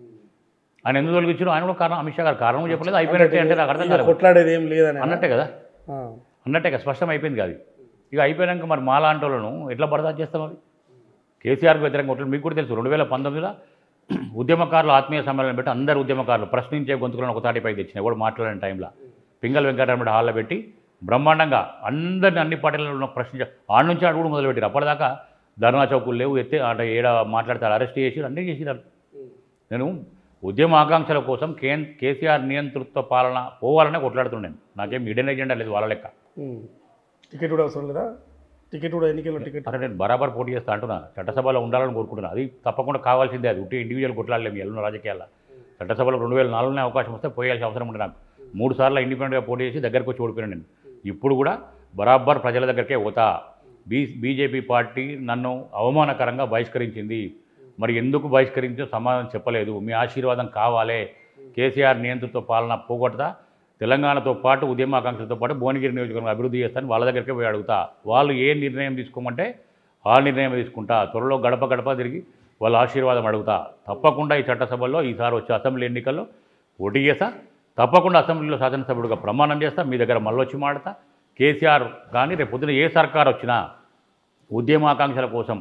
ఆయన ఎందుకు తొలగించారు ఆయన కూడా కారణం అమిత్ షా గారు కారణం చెప్పలేదు అయిపోయినట్టే అంటే నాకు అర్థం ఇక కాలేదు కొట్లాడేది ఏం లేదని అన్నట్టే కదా ఆ. అన్నట్టే కదా స్పష్టం అయిపోయింది కాదు ఇక అయిపోయాక మరి మా లాంటి వాళ్ళను ఎట్లా బర్దాస్త్ చేస్తాం అవి కేసీఆర్కి వ్యతిరేకంగా కొట్టడం మీకు కూడా తెలుసు రెండు వేల పంతొమ్మిదిలో ఉద్యమకారులు ఆత్మీయ సమ్మేళనం పెట్టి అందరు ఉద్యమకారులు ప్రశ్నించే గొంతుకులను ఒక తాటిపై తెచ్చినాయి కూడా మాట్లాడిన టైంలో పింగల్ వెంకటరమణ హాల్లో పెట్టి బ్రహ్మాండంగా అందరిని అన్ని పార్టీలలో ప్రశ్నించ ఆడ నుంచి ఆడు కూడా మొదలుపెట్టారు అప్పటిదాకా ధర్నా చౌకులు లేవు ఎత్తే అంటే ఏడ మాట్లాడతారు అరెస్ట్ చేసి అన్నీ చేసినారు నేను ఉద్యమ ఆకాంక్షల కోసం కే కేసీఆర్ నియంతృత్వ పాలన పోవాలనే కొట్లాడుతున్నాను నాకేం ఇడెన్ ఎజెండా లేదు వాళ్ళ లెక్క ఉమ్. టికెట్ కూడా అవసరం లేదా టికెట్ కూడా ఎన్నికల్లో టికెట్ అరే నేను బరాబర్ పోటీ చేస్తా అంటున్నా చట్టసభలో ఉండాలని కోరుకుంటున్నా అది తప్పకుండా కావాల్సిందే అది ఉంటే ఇండివిజువల్ కొట్లాడలేము ఎల్లున్న రాజకీయాల్లో చట్టసభలో రెండు వేల నాలుగునే అవకాశం వస్తే పోయాల్సిన అవసరం ఉంది నాకు మూడు సార్లు ఇండిపెండెంట్గా పోటీ చేసి దగ్గరకు వచ్చి ఓడిపోయాను నేను ఇప్పుడు కూడా బరాబర్ ప్రజల దగ్గరికే పోతా బీ బీజేపీ పార్టీ నన్ను అవమానకరంగా బహిష్కరించింది మరి ఎందుకు బహిష్కరించో సమాధానం చెప్పలేదు మీ ఆశీర్వాదం కావాలే కేసీఆర్ నియంత్రిత పాలన పోగొడతా తెలంగాణతో పాటు ఉద్యమాకాంక్షలతో పాటు భువనగిరి నియోజకవర్గం అభివృద్ధి చేస్తాను వాళ్ళ దగ్గరికి పోయి అడుగుతా వాళ్ళు ఏ నిర్ణయం తీసుకోమంటే ఆ నిర్ణయం తీసుకుంటా త్వరలో గడప గడప తిరిగి వాళ్ళ ఆశీర్వాదం అడుగుతా తప్పకుండా ఈ చట్టసభల్లో ఈసారి వచ్చే అసెంబ్లీ ఎన్నికల్లో పోటీ చేస్తా తప్పకుండా అసెంబ్లీలో శాసనసభ్యుడిగా ప్రమాణం చేస్తా మీ దగ్గర మళ్ళీ వచ్చి మాడతా కేసీఆర్ కానీ రేపు పొద్దున ఏ సర్కార్ వచ్చినా ఉద్యమాకాంక్షల కోసం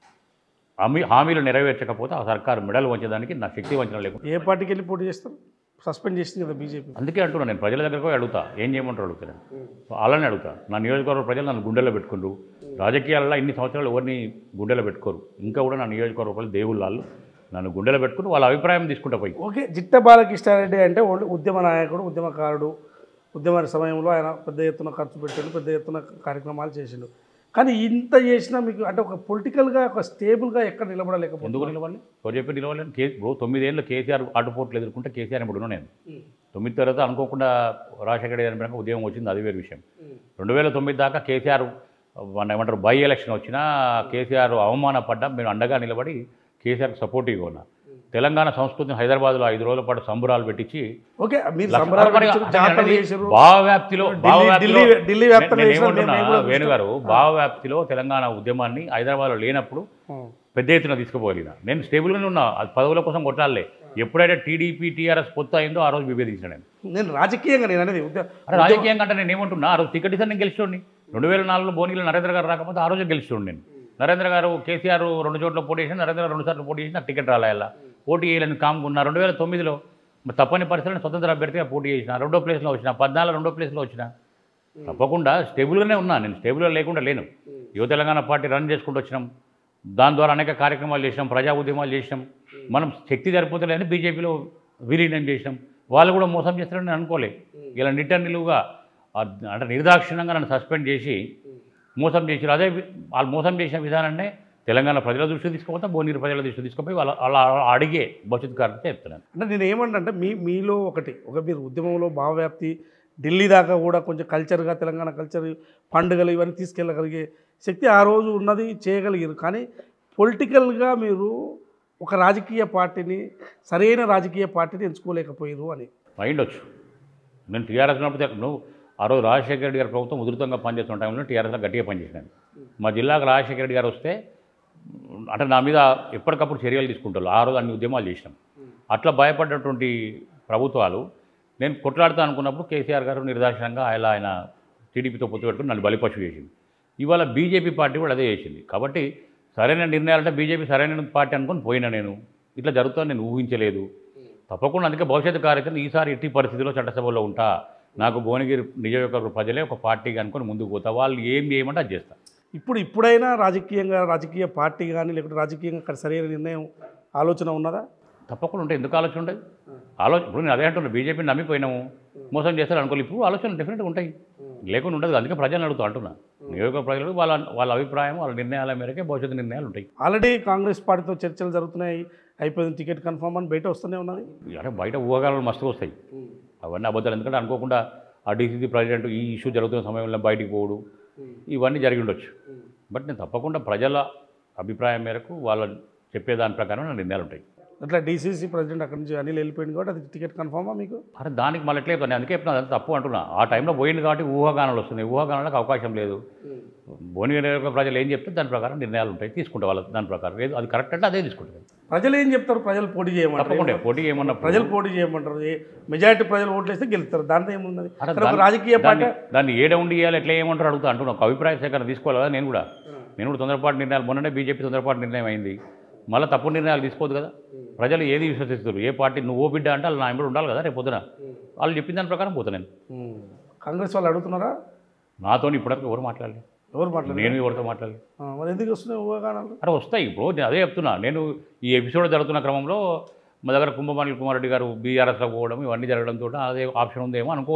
హామీ హామీలు నెరవేర్చకపోతే ఆ సర్కారు మెడలు వంచడానికి నా శక్తి వంచన లేకుండా ఏ పార్టీకి వెళ్ళి పోటీ చేస్తారు సస్పెండ్ చేసింది కదా బీజేపీ అందుకే అంటున్నాను నేను ప్రజల దగ్గరకు పోయి అడుగుతా ఏం చేయమంటారు అడుగుతాను అలానే అడుగుతా నా నియోజకవర్గ ప్రజలు నన్ను గుండెలో పెట్టుకుండ్రు రాజకీయాల్లో ఇన్ని సంవత్సరాలు ఎవరిని గుండెలో పెట్టుకోరు ఇంకా కూడా నా నియోజకవర్గ ప్రజలు దేవుళ్ళు నన్ను గుండెలో పెట్టుకుని వాళ్ళ అభిప్రాయం తీసుకుంటా పోయి ఓకే జిట్ట బాలకృష్ణారెడ్డి అంటే ఓన్లీ ఉద్యమ నాయకుడు ఉద్యమకారుడు ఉద్యమ సమయంలో ఆయన పెద్ద ఎత్తున ఖర్చు పెట్టాడు పెద్ద ఎత్తున కార్యక్రమాలు చేసిండు కానీ ఇంత చేసినా మీకు అంటే ఒక పొలిటికల్గా ఒక స్టేబుల్గా ఎక్కడ నిలబడలేకపోతుంది ఎందుకు నిలవాలి ఎవరు చెప్పి నిలవాలి కే ఇప్పుడు తొమ్మిదేళ్ళు కేసీఆర్ ఆటుపోట్లు ఎదుర్కొంటే కేసీఆర్ ఇప్పుడు ఉన్నాను నేను తొమ్మిది తర్వాత అనుకోకుండా రాజశేఖర రెడ్డి చనిపోయాక ఉద్యమం వచ్చింది అది వేరే విషయం రెండు వేల తొమ్మిది దాకా కేసీఆర్ మన ఏమంటారు బై ఎలక్షన్ వచ్చినా కేసీఆర్ అవమానపడ్డా మేము అండగా నిలబడి కేసీఆర్కి సపోర్టివ్గా ఉన్నా తెలంగాణ సంస్కృతిని హైదరాబాద్లో ఐదు రోజుల పాటు సంబురాలు పెట్టించి ఓకే మీరు లక్ష- సంబరాలు మరి పెట్టారు, అంటే జాతరలు అనేది చేశారు భావవ్యాప్తిలో ఢిల్లీ- భావవ్యాప్తిలో ఢిల్లీ- ఢిల్లీ వ్యాప్తంగా నేను చేసిన ఏమంటున్నా, నేను కూడా వేణు గారు భావవ్యాప్తిలో తెలంగాణ ఉద్యమాన్ని హైదరాబాద్లో లేనప్పుడు పెద్ద ఎత్తున తీసుకుపోగలిగిన నేను స్టేబుల్గానే ఉన్నా అది పదవుల కోసం కొట్టాలే ఎప్పుడైతే టీడీపీ టీఆర్ఎస్ పొత్తు అయిందో ఆ రోజు విభేదించిన నేను నేను రాజకీయంగా నేను అనేది ఉద్య- అరే రాజకీయంగా అంటే నేను ఏమంటున్నా ఆ రోజు టికెట్ ఇస్తే నేను గెలిచోండి రెండు వేల నాలుగులో భువనగిరిలో నరేంద్ర గారు రాకపోతే ఆ రోజే గెలిచోండి నేను నరేంద్ర గారు కేసీఆర్ రెండు చోట్ల పోటీ చేసిన నరేంద్ర గారు రెండు సార్లు పోటీ చేసి నాకు టికెట్ రాలేలా పోటీ చేయలేని కామ్కున్నా రెండు వేల తొమ్మిదిలో మరి తప్పని పరిస్థితుల్లో స్వతంత్ర అభ్యర్థిగా పోటీ చేసిన రెండో ప్లేస్లో వచ్చిన పద్నాలుగు రెండో ప్లేస్లో వచ్చిన తప్పకుండా స్టేబుల్గానే ఉన్నా నేను స్టేబుల్గా లేకుండా లేను యువ తెలంగాణ పార్టీ రన్ చేసుకుంటూ వచ్చినాం దాని ద్వారా అనేక కార్యక్రమాలు చేసినాం ప్రజా ఉద్యమాలు చేసినాం మనం శక్తి సరిపోతలేదని బీజేపీలో విలీనం చేసినాం వాళ్ళు కూడా మోసం చేస్తారని నేను అనుకోలే ఇలా నిట్ట నిలువుగా ఆ- అంటే నిర్దాక్షిణ్యంగా నన్ను సస్పెండ్ చేసి మోసం చేసి అదే వి- వాళ్ళు మోసం చేసిన విధానాన్నే తెలంగాణ ప్రజల దృష్టి తీసుకుపోతే భువనగిరి ప్రజల దృష్టి తీసుకుపోయి వాళ్ళ వాళ్ళ అడిగే భవిష్యత్తు కార్యక్రమం చెప్తున్నాను అంటే నేను ఏమంటే మీ మీలో ఒకటి ఒక మీరు ఉద్యమంలో భావవ్యాప్తి ఢిల్లీ దాకా కూడా కొంచెం కల్చర్గా తెలంగాణ కల్చర్ పండుగలు ఇవన్నీ తీసుకెళ్ళగలిగే శక్తి ఆ రోజు ఉన్నది చేయగలిగారు కానీ పొలిటికల్గా మీరు ఒక రాజకీయ పార్టీని సరైన రాజకీయ పార్టీని ఎంచుకోలేకపోయారు అని అయిండొచ్చు నేను టీఆర్ఎస్ ఉన్నప్పుడు తె- నువ్వు ఆ రోజు రాజశేఖర రెడ్డి గారి ప్రభుత్వం ఉధృతంగా పనిచేస్తున్న టైంలో టీఆర్ఎస్లో గట్టిగా పనిచేసినాను మా జిల్లాకు రాజశేఖర రెడ్డి గారు వస్తే ఉమ్, అంటే నా మీద ఎప్పటికప్పుడు చర్యలు తీసుకుంటారు ఆ రోజు అన్ని ఉద్యమాలు చేసినాం అట్లా భయపడ్డటువంటి ప్రభుత్వాలు నేను కొట్లాడుతా అనుకున్నప్పుడు కేసీఆర్ గారు నిర్దాక్షిణంగా ఆయన ఆయన టీడీపీతో పొత్తు పెట్టుకుని నన్ను బలిపశు చేసింది ఇవాళ బీజేపీ పార్టీ కూడా అదే చేసింది కాబట్టి సరైన నిర్ణయాలంటే బీజేపీ సరైన పార్టీ అనుకొని పోయినా నేను ఇట్లా జరుగుతుందని నేను ఊహించలేదు తప్పకుండా అందుకే భవిష్యత్తు కార్యక్రమం ఈసారి ఎట్టి పరిస్థితిలో చట్టసభలో ఉంటా నాకు భువనగిరి నియోజకవర్గ ప్రజలే ఒక పార్టీగా అనుకొని ముందుకు పోతా వాళ్ళు ఏం చేయమంటే అది చేస్తా ఇప్పుడు ఇప్పుడైనా రాజకీయంగా రాజకీయ పార్టీ కానీ లేకపోతే రాజకీయంగా అక్కడ సరైన నిర్ణయం ఆలోచన ఉన్నదా తప్పకుండా ఉంటాయి ఎందుకు ఆలోచన ఉండదు ఆలోచన ఇప్పుడు నేను అదే అంటున్నా బీజేపీని నమ్మిపోయినాము మోసం చేస్తారు అనుకోలేదు ఇప్పుడు ఆలోచనలు డెఫినెట్గా ఉంటాయి లేకుండా ఉండదు అందుకే ప్రజలను అడుగుతూ అంటున్నా నియోజక ప్రజలు వాళ్ళ వాళ్ళ అభిప్రాయం వాళ్ళ నిర్ణయాల మేరకే భవిష్యత్తు నిర్ణయాలు ఉంటాయి ఆల్రెడీ కాంగ్రెస్ పార్టీతో చర్చలు జరుగుతున్నాయి అయిపోయింది టికెట్ కన్ఫర్మ్ అని బయట వస్తూనే ఉన్నది అంటే బయట ఊహాగానాలు మస్తు వస్తాయి అవన్నీ అబద్ధాలు ఎందుకంటే అనుకోకుండా ఆ డీసీసీ ప్రెసిడెంట్ ఈ ఇష్యూ జరుగుతున్న సమయంలో బయటికి పోవడు ఇవన్నీ జరిగి ఉండొచ్చు బట్ నేను తప్పకుండా ప్రజల అభిప్రాయం మేరకు వాళ్ళ చెప్పేదాని ప్రకారం నా నిర్ణయాలు ఉంటాయి అట్లా డీసీసీ ప్రెసిడెంట్ అక్కడి నుంచి అనిల్ వెళ్ళిపోయింది కాబట్టి అది టికెట్ కన్ఫర్మా మీకు అరే దానికి మళ్ళీ ఎట్లా చెప్తాను అందుకే చెప్తున్నా అదంతా తప్పు అంటున్నా ఆ టైంలో పోయింది కాబట్టి ఊహాగానాలు వస్తున్నాయి ఊహాగానాలకు అవకాశం లేదు భువనగిరి ప్రజలు ఏం చెప్తే దాని ప్రకారం నిర్ణయాలు ఉంటాయి తీసుకుంటా వాళ్ళ దాని ప్రకారం ఏది అది కరెక్ట్ అంటే అదే తీసుకుంటారు ప్రజలు ఏం చెప్తారు ప్రజలు పోటీ చేయమంటారు తప్పకుండా పోటీ ఏమన్నా ప్రజలు పోటీ చేయమంటారు ఏ మెజారిటీ ప్రజలు ఓట్లేస్తే గెలుస్తారు దాంట్లో ఏమున్నది అరే కానీ ఒక దాన్ని- రాజకీయ పార్టీ దాన్ని దాన్ని ఏడ ఉండి ఇవ్వాలి ఎట్లా ఏమంటారు అడుగుతా అంటున్నా ఒక అభిప్రాయ సేకరణ తీసుకోవాలి కదా నేను కూడా నేను కూడా తొందరపాటు నిర్ణయాలు మొన్ననే బీజేపీ తొందరపాటు నిర్ణయం అయింది మళ్ళీ తప్పుడు నిర్ణయాలు తీసుకోవద్దు కదా ప్రజలు ఏది విశ్వసిస్తారు ఏ పార్టీ నువ్వు బిడ్డ అంటే వాళ్ళు నా ఇంబడి ఉండాలి కదా రేపు పొద్దున వాళ్ళు చెప్పిన దాని ప్రకారం పోతా నేను ఉమ్. కాంగ్రెస్ వాళ్ళు అడుగుతున్నారా నాతో ఇప్పటివరకు ఎవరు మాట్లాడలేదు ఎవరు మాట్లాడారు నేను ఎవరితో మాట్లాడలేదు ఆ, మరి ఎందుకు వస్తున్నాయి ఊహాగానాలు అరే వస్తాయి ఇప్పుడు నేను అదే చెప్తున్నా నేను ఈ ఎపిసోడ్ జరుగుతున్న క్రమంలో మా దగ్గర కుంభమణి కుమారెడ్డి గారు బీఆర్ఎస్లో పోవడం ఇవన్నీ జరగడంతో అదే ఆప్షన్ ఉందేమో అనుకోవచ్చు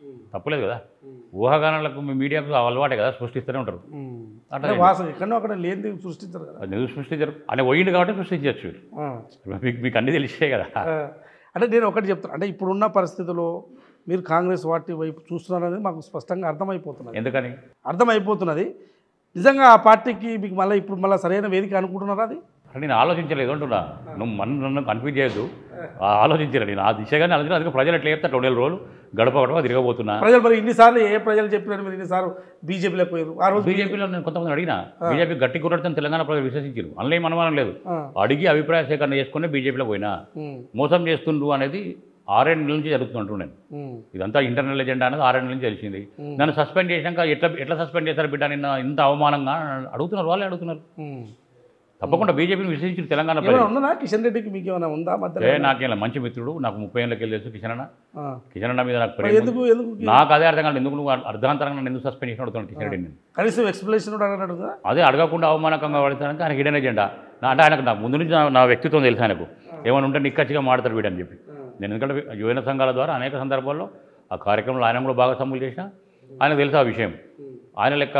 తప్పులేదు కదా ఊహాగానాలకు మీ మీడియాకు అలవాటే కదా సృష్టిస్తూనే ఉంటారు అట్లా అంటే వాసన ఎక్కడో అక్కడ లేనిది సృష్టించారు కదా అది ఎందుకు సృష్టించరు అని పోయింది కాబట్టి సృష్టించవచ్చు ఆ. మీకు మీకు అన్ని తెలిసే కదా ఆ, అంటే నేను ఒకటి చెప్తాను అంటే ఇప్పుడున్న పరిస్థితుల్లో మీరు కాంగ్రెస్ పార్టీ వైపు చూస్తున్నారనేది మాకు స్పష్టంగా అర్థమైపోతున్నది ఎందుకని అర్థమైపోతున్నది నిజంగా ఆ పార్టీకి మీకు మళ్ళీ ఇప్పుడు మళ్ళీ సరైన వేదిక అనుకుంటున్నారా అది అంటే నేను ఆలోచించలేదు అంటున్నా నువ్వు మన నన్ను కన్ఫ్యూజ్ చేయొద్దు ఆ ఆలోచించలేదు నేను ఆ దిశగానే ఆలోచించిన అందుకే ప్రజలు ఎట్లా చెప్తారు రెండు వేల రోజులు గడప గడప తిరగబోతున్నా ప్రజలు మరి ఇన్నిసార్లు ఏ ప్రజలు చెప్పినారు మీరు ఇన్నిసార్లు బీజేపీలోకి పోయారు ఆ రోజు బీజేపీలో నేను కొంతమంది అడిగినా బీజేపీ గట్టి కురడతాను తెలంగాణ ప్రజలు విశ్వసించారు అందులో ఏం అనుమానం లేదు ఆ, అడిగి అభిప్రాయ సేకరణ చేసుకుని బీజేపీలో పోయినా ఉమ్, మోసం చేస్తుండ్రు అనేది ఆరేడు నెలల నుంచి జరుగుతుంటూ నేను ఉమ్, ఇదంతా ఇంటర్నల్ ఎజెండా అనేది ఆరేడు నెలల నుంచి తెలిసింది Hmm. నన్ను సస్పెండ్ చేసినాక ఎట్లా ఎట్లా సస్పెండ్ చేశారు బిడ్డ నిన్న ఇంత అవమానంగా అడుగుతున్నారు వాళ్ళే అడుగుతున్నారు ఉమ్. తప్పకుండా బీజేపీని విశ్వసించారు తెలంగాణ ఏమైనా ప్రజలు ఉందా కిషన్ రెడ్డికి మీకు ఏమైనా ఉందా మధ్యలో ఏ నాకేం మంచి మిత్రుడు నాకు ముప్పై ఏళ్ళకి వెళ్ళి తెలుసు కిషన్ అన్న ఆ. కిషన్ అన్న మీద నాకు మరి ప్రేమ ఎందుకు ఎందుకు నాకు అదే అర్థం కాదు ఎందుకు నువ్వు అర్ధాంతరంగా నన్ను ఎందుకు సస్పెండ్ చేసిన అడుగుతున్నాను కిషన్ రెడ్డిని కనీసం ఎక్స్ప్లెనేషన్ కూడా అడగడు కదా అదే అడగకుండా అవమానకంగా పడతానికి ఆయన హిడెన్ ఎజెండా నా అంటే ఆయనకు నా ముందు నుంచి నా- నా వ్యక్తిత్వం తెలుసు ఆయనకు ఏమైనా ఉంటే నిక్కచ్చిగా మాడతాడు వీడని చెప్పి నేను ఎందుకంటే యువన సంఘాల ద్వారా అనేక సందర్భాల్లో ఆ కార్యక్రమంలో ఆయన కూడా భాగస్వాములు చేసిన ఆయన తెలుసు ఆ విషయం ఆయన లెక్క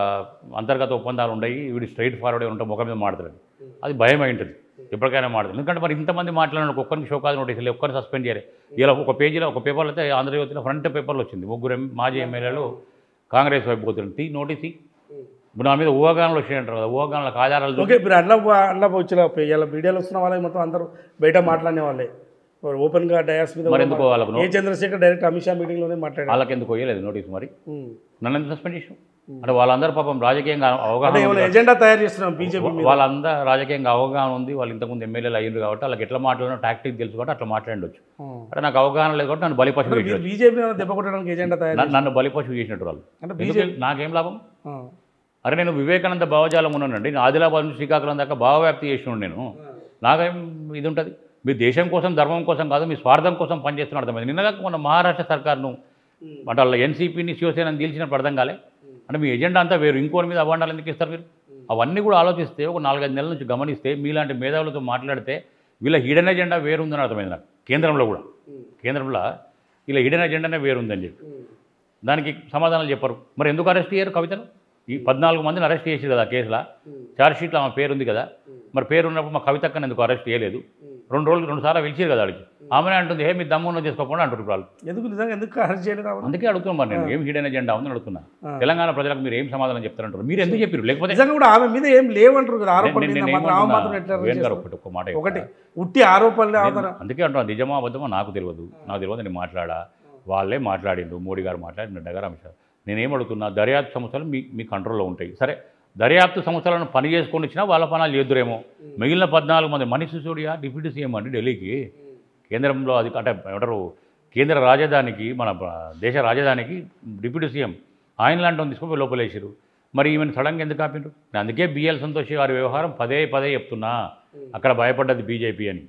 అంతర్గత ఒప్పందాలు ఉన్నాయి వీడు స్ట్రైట్ ఫార్వర్డ్ ఉంటాం ముఖం మీద మాడతాడు అది భయం అయి ఉంటుంది ఎప్పటికైనా మాడతాడు ఎందుకంటే మరి ఇంతమంది మాట్లాడిన ఒక్కరికి షోకాది నోటీస్ లేదు ఒక్కరిని సస్పెండ్ చేయాలి ఇలా ఒక పేజీలో ఒక పేపర్లో అయితే ఆంధ్రజ్యోతిలో ఫ్రంట్ పేపర్లో వచ్చింది ముగ్గురు ఎం- మాజీ ఎమ్మెల్యేలు కాంగ్రెస్ వైపు పోతుంది తీ నోటీస్ ఇయ్యి. ఇప్పుడు నా మీద ఊహాగానాలు వచ్చినాయంటారు కదా ఊహాగానాలకు ఆధారాలు చూపి ఓకే మీరు అట్లా అట్లా వచ్చిన ఇలా మీడియాలో వస్తున్న వాళ్ళకి మొత్తం అందరూ బయట మాట్లాడే వాళ్ళే ఓపెన్ గా డయాస్ మీద మరి ఎందుకు వాళ్ళకు ఏ చంద్రశేఖర్ డైరెక్ట్ అమిత్ షా మీటింగ్ లోనే మాట్లాడారు వాళ్ళకి ఎందుకు పోయలేదు నోటీస్ మరి ఉమ్. నన్ను ఎందుకు సస్పెండ్ చేసాం అంటే వాళ్ళందరూ పాపం రాజకీయంగా అంటే అవగాహన ఏమైనా ఎజెండా తయారు చేస్తున్నాం బీజేపీ మీద వాళ్ళందరూ రాజకీయంగా అవగాహన ఉంది వాళ్ళు ఇంతకుముందు ఎమ్మెల్యేలు అయ్యిండ్రు కాబట్టి వాళ్ళకి ఎట్లా మాట్లాడినా టాక్టిక్ తెలుసు కాబట్టి అట్లా మాట్లాడొచ్చు ఉమ్. అంటే నాకు అవగాహన లేదు కాబట్టి నన్ను బలిపశువు మీరు చేసినట్టు బీజేపీ దెబ్బ కొట్టడానికి ఎజెండా తయారు నన్ను- నన్ను బలిపశువు చేసినట్టు వాళ్ళు అంటే ఎందుకు నాకేం లాభం ఆ. అరే నేను వివేకానంద భావజాలం ఉన్నానండి నేను ఆదిలాబాద్ నుంచి శ్రీకాకుళం దాకా భావవ్యాప్తి చేసినాడు నేను నాకేం ఇది ఉంటుంది మీ దేశం కోసం ధర్మం కోసం కాదు మీ స్వార్థం కోసం పనిచేస్తున్న అర్థమైంది నిన్నగా మన మహారాష్ట్ర సర్కార్ను అంటే వాళ్ళ ఎన్సీపీని శివసేనని గెలిచినప్పుడు అర్థం కాలే అంటే మీ ఎజెండా అంతా వేరు ఇంకోటి మీద అవాండాలు ఎందుకు ఇస్తారు మీరు అవన్నీ కూడా ఆలోచిస్తే ఒక నాలుగైదు నెలల నుంచి గమనిస్తే మీలాంటి మేధావులతో మాట్లాడితే వీళ్ళ హిడెన్ ఎజెండా వేరుందని అర్థమైంది నాకు కేంద్రంలో కూడా కేంద్రంలో వీళ్ళ హిడెన్ ఎజెండానే వేరుందని చెప్పి దానికి సమాధానాలు చెప్పరు మరి ఎందుకు అరెస్ట్ చేయరు కవితను ఈ పద్నాలుగు మందిని అరెస్ట్ చేసారు కదా ఆ కేసులో ఛార్జ్ షీట్లో ఆమె పేరు ఉంది కదా మరి పేరు ఉన్నప్పుడు మా కవితక్కని ఎందుకు అరెస్ట్ చేయలేదు రెండు రోజులు రెండు సార్లు పిలిచారు కదా ఆడికి ఆమెనే అంటుంది ఏ మీ దమ్మున్న చేసుకోకుండా అంటారు వాళ్ళు ఎందుకు నిజంగా ఎందుకు అరెస్ట్ చేయలేదు రావాలి అందుకే అడుగుతున్నాం మరి నేను ఏం హిడెన్ ఎజెండా ఉందని అడుగుతున్నా తెలంగాణ ప్రజలకు మీరు ఏం సమాధానం చెప్తారంటారు మీరు ఎందుకు చెప్పారు లేకపోతే నిజంగా కూడా ఆమె మీద ఏం లేవంటారు కదా ఆరోపణ నేను- మీద నేను మాత్రం ఆమె ఏమంటున్నా? మాత్రం ఎట్లా వేణు గారు చేస్తారు? ఒకటి ఒక్క మాట ఒకటి చెప్తా. ఉట్టి ఆరోపణలే ఆధార నేను అందుకే అంటున్నా నిజమా అబద్ధమా నాకు తెలియదు నాకు తెలియదు నేను మాట్లాడా వాళ్ళే మాట్లాడిండ్రు మోడీ గారు మాట్లాడి నడ్డా గారు అమిత్ షా నేనేం అడుగుతున్నా దర్యాప్తు సంస్థలు మీ మీ కంట్రోల్లో ఉంటాయి సరే దర్యాప్తు సంస్థలను పని చేసుకొని వచ్చినా వాళ్ళ పనాలు చేద్దురేమో మిగిలిన పద్నాలుగు మంది మనీష్ సిసోడియా డిప్యూటీ సీఎం అండి ఢిల్లీకి కేంద్రంలో అది అంటే ఏమంటారు కేంద్ర రాజధానికి మన బ- దేశ రాజధానికి డిప్యూటీ సీఎం ఆయన లాంటి వాళ్ళు తీసుకొని లోపలేసారు మరి ఈమెను సడన్గా ఎందుకు ఆపిండ్రు నేను అందుకే బిఎల్ సంతోషి వారి వ్యవహారం పదే పదే చెప్తున్నా అక్కడ భయపడ్డది బీజేపీ అని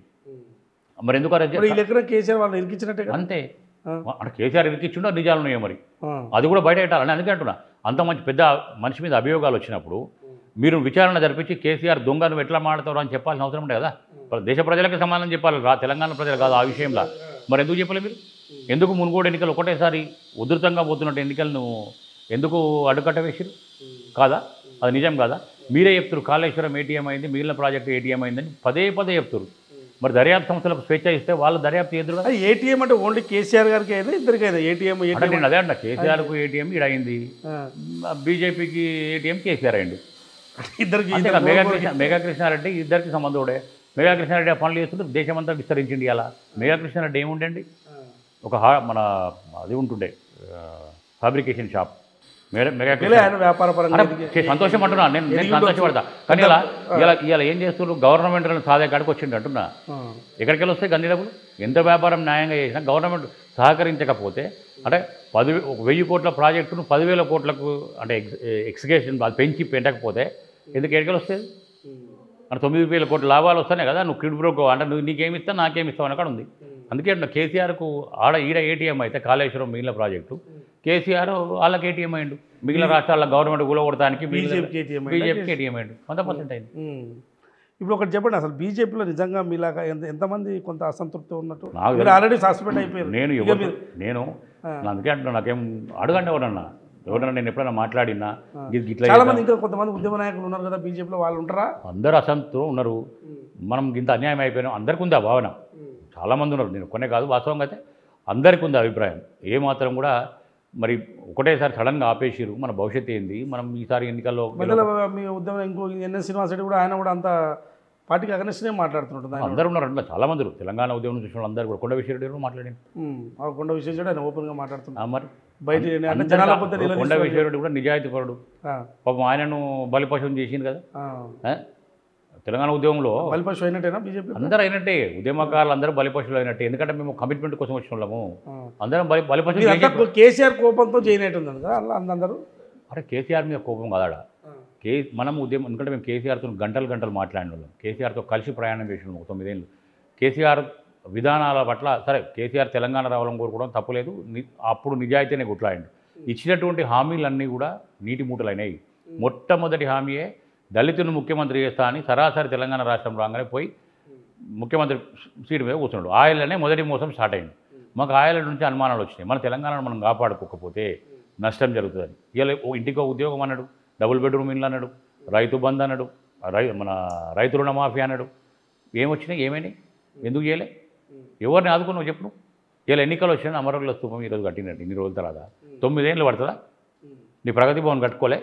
మరి ఎందుకు అరెస్ట్ ఇప్పుడు ఈ చేస్తారు? లెక్కన కేసీఆర్ వాళ్ళు ఇరికించినట్టే కదా అంతే ఆ. అంటే కేసీఆర్ ఇరికిచ్చిండో నిజాలు ఉన్నాయో మరి ఆ. అది కూడా బయట పెట్టాలని అందుకే అంటున్నా అంత మంచి పెద్ద మనిషి మీద అభియోగాలు వచ్చినప్పుడు మీరు విచారణ జరిపించి కేసీఆర్ దొంగ నువ్వు ఎట్లా మాడతావు అని చెప్పాల్సిన అవసరం ఉండే కదా మరి దేశ ప్రజలకి సమాధానం చెప్పాలి రా తెలంగాణ ప్రజలు కాదు ఆ విషయంలో మరి ఎందుకు చెప్పలేదు మీరు ఎందుకు మునుగోడు ఎన్నికలు ఒకటేసారి ఉధృతంగా పోతున్నట్టు ఎన్నికలను ఎందుకు అడ్డుకట్ట వేసారు కాదా అది నిజం కాదా మీరే చెప్తారు కాళేశ్వరం ఏటీఎం అయింది మిగిలిన ప్రాజెక్టు ఏటీఎం అయిందని పదే పదే చెప్తారు మరి దర్యాప్తు సంస్థలకు స్వేచ్ఛ ఇస్తే వాళ్ళు దర్యాప్తు ఎదురు కదా అది ఏటీఎం అంటే ఓన్లీ కేసీఆర్ గారికి అయినా ఇద్దరికి అయినా ఏటీఎం అంటే ఏటీఎం నేను అదే అంట కేసీఆర్కు ఏటీఎం ఈడ అయింది బీజేపీకి ఏటీఎం కేసీఆర్ అయిండు ఇద్దరికి అంతే కదా మెగా కృష్ణ మెగా కృష్ణారెడ్డి ఇద్దరికి సంబంధుడే మెగా కృష్ణారెడ్డి ఆ పనులు చేస్తుంటే దేశమంతా విస్తరించింది అలా మెగా కృష్ణారెడ్డి ఏముండండి ఒక హా మన అది ఉంటుండే fabrication shop mega mega Krishna ఆయన వ్యాపార పరంగా అరే, ఎదిగి- చే- సంతోషం అంటున్నా నేను నేను ఎదిగి ఉండొచ్చు. సంతోషపడతా కానీ ఇలా ఇలా ఇలా ఏం చేస్తున్నారు గవర్నమెంట్ సాధే కాడికి వచ్చిండు అంటున్నా ఆ. ఎక్కడికి వెళ్ళి వస్తాయి గన్ని డబ్బులు ఎంత వ్యాపారం న్యాయంగా చేసినా గవర్నమెంట్ సహకరించకపోతే అంటే పది ఒక వెయ్యి కోట్ల ప్రాజెక్టును పదివేల కోట్లకు అంటే ఎక్స్ ఎక్స్కేషన్ అది పెంచి పెట్టకపోతే ఎందుకు ఎక్కడికి వస్తుంది అంటే తొమ్మిది వేల కోట్ల లాభాలు వస్తాయి కదా నువ్వు కిడ్ బ్రోకో అంటే నువ్వు నీకేమి ఇస్తా నాకేమి ఇస్తావు అని అక్కడ ఉంది అందుకే అంటున్నా, కేసీఆర్కు ఆడ ఈడ ఏటీఎం అయితే కాళేశ్వరం మిగిలిన ప్రాజెక్టు కేసీఆర్ వాళ్ళకి ఏటీఎం అయిండు మిగిలిన రాష్ట్రాల గవర్నమెంట్ కూలగొడటానికి బీజేపీకి ATM అయిండా? బీజేపీకి ఏటీఎం అయిండు వంద పర్సెంట్ అయింది ఉమ్. ఇప్పుడు ఒకటి చెప్పండి అసలు బీజేపీలో నిజంగా మీలాగా ఎంత ఎంతమంది కొంత అసంతృప్తి ఉన్నట్టు నాకు మీరు ఆల్రెడీ సస్పెండ్ అయిపోయారు నేను ఇక ఎవరు మీరు నేను ఆ. నా అందుకే అంటున్నా నాకేం అడగండి ఎవరన్నా ఎవరన్నా నేను ఎప్పుడైనా మాట్లాడినా ఇది ఇట్లా చాలా చేద్దాం. మంది ఇంకా కొంతమంది ఉద్యమ నాయకులు ఉన్నారు కదా బీజేపీలో వాళ్ళు ఉంటారా అందరూ అసంతో ఉన్నారు మనం ఇంత అన్యాయం అయిపోయినాం అందరికీ ఉంది ఆ భావన చాలామంది ఉన్నారు నేను కొనే కాదు వాస్తవంగా అయితే అందరికీ ఉంది అభిప్రాయం ఏ మాత్రం కూడా మరి ఒకటేసారి సడన్గా ఆపేసిరు మన భవిష్యత్తు ఏంది మనం ఈసారి ఎన్నికల్లో మధ్యలో మీ ఉద్యమం ఇంకో ఎన్ఎస్ శ్రీనివాస్ రెడ్డి కూడా ఆయన కూడా అంత పార్టీకి అగనెస్ట్నే మాట్లాడుతుంటుంది ఆయన అందరూ ఉన్నారు అంటే చాలా మంది ఉన్నారు. తెలంగాణ ఉద్యమం చూసిన వాళ్ళు అందరూ కూడా కొండ విషయారెడ్డి కూడా మాట్లాడింది ఉమ్, ఆ కొండ విశేషుడు ఆయన ఓపెన్గా మాట్లాడుతున్నాడు ఆ మరి బయట అంటే అందరికీ జనాల పొద్దు కొండ నిలదీస్తున్నారు. విషయారెడ్డి కూడా నిజాయితీపరుడు ఆ, పాపం ఆయనను బలిపశువుని చేసింది కదా ఆ. ఆ? తెలంగాణ ఉద్యమంలో బలిపశు అయినట్టేనా బీజేపీ అందరూ అయినట్టే ఉద్యమకారులు అందరూ బలిపశువులు అయినట్టే ఎందుకంటే మేము కమిట్మెంట్ కోసం వచ్చిన వాళ్ళము ఆ. అందరం బలి బలిపశువులు మీరంతా చేసి- కేసీఆర్ కోపంతో చేయనట్టుంది కదా అలా అందరూ అరే కేసీఆర్ మీద కోపం కాదాడ కే మనం ఉద్యమం ఎందుకంటే మేము కేసీఆర్తో గంటలు గంటలు మాట్లాడిన వాళ్ళం కేసీఆర్తో కలిసి ప్రయాణం చేసిన వాళ్ళం తొమ్మిదేళ్ళు కేసీఆర్ విధానాల పట్ల సరే కేసీఆర్ తెలంగాణ రావాలని కోరుకోవడం తప్పులేదు ని- అప్పుడు నిజాయితీనే కొట్లాడండి ఇచ్చినటువంటి హామీలన్నీ కూడా నీటి మూటలైనాయి మొట్టమొదటి హామీయే దళితులను ముఖ్యమంత్రి చేస్తా అని సరాసరి తెలంగాణ రాష్ట్రం రాగానే పోయి ముఖ్యమంత్రి సీటు మీద కూర్చున్నాడు ఆయిల్లోనే మొదటి మోసం స్టార్ట్ అయింది మాకు ఆయిల్ నుంచి అనుమానాలు వచ్చినాయి మన తెలంగాణను మనం కాపాడుకోకపోతే నష్టం జరుగుతుందని ఇలా ఇంటికో ఉద్యోగం అన్నాడు డబుల్ బెడ్రూమ్ ఇల్లు అన్నాడు రైతు బంద్ అన్నాడు రై మన రైతు రుణమాఫీ అన్నాడు ఏమొచ్చినాయి ఏమైనాయి ఎందుకు చేయలే ఎవరిని ఆదుకున్నావు చెప్పు నువ్వు? ఇలా ఎన్నికలు వచ్చినా అమరుల స్థూపం ఈరోజు కట్టినట్టు ఇన్ని రోజుల తర్వాత తొమ్మిదేళ్ళు పడుతుందా నీ ప్రగతి భవన్ కట్టుకోలే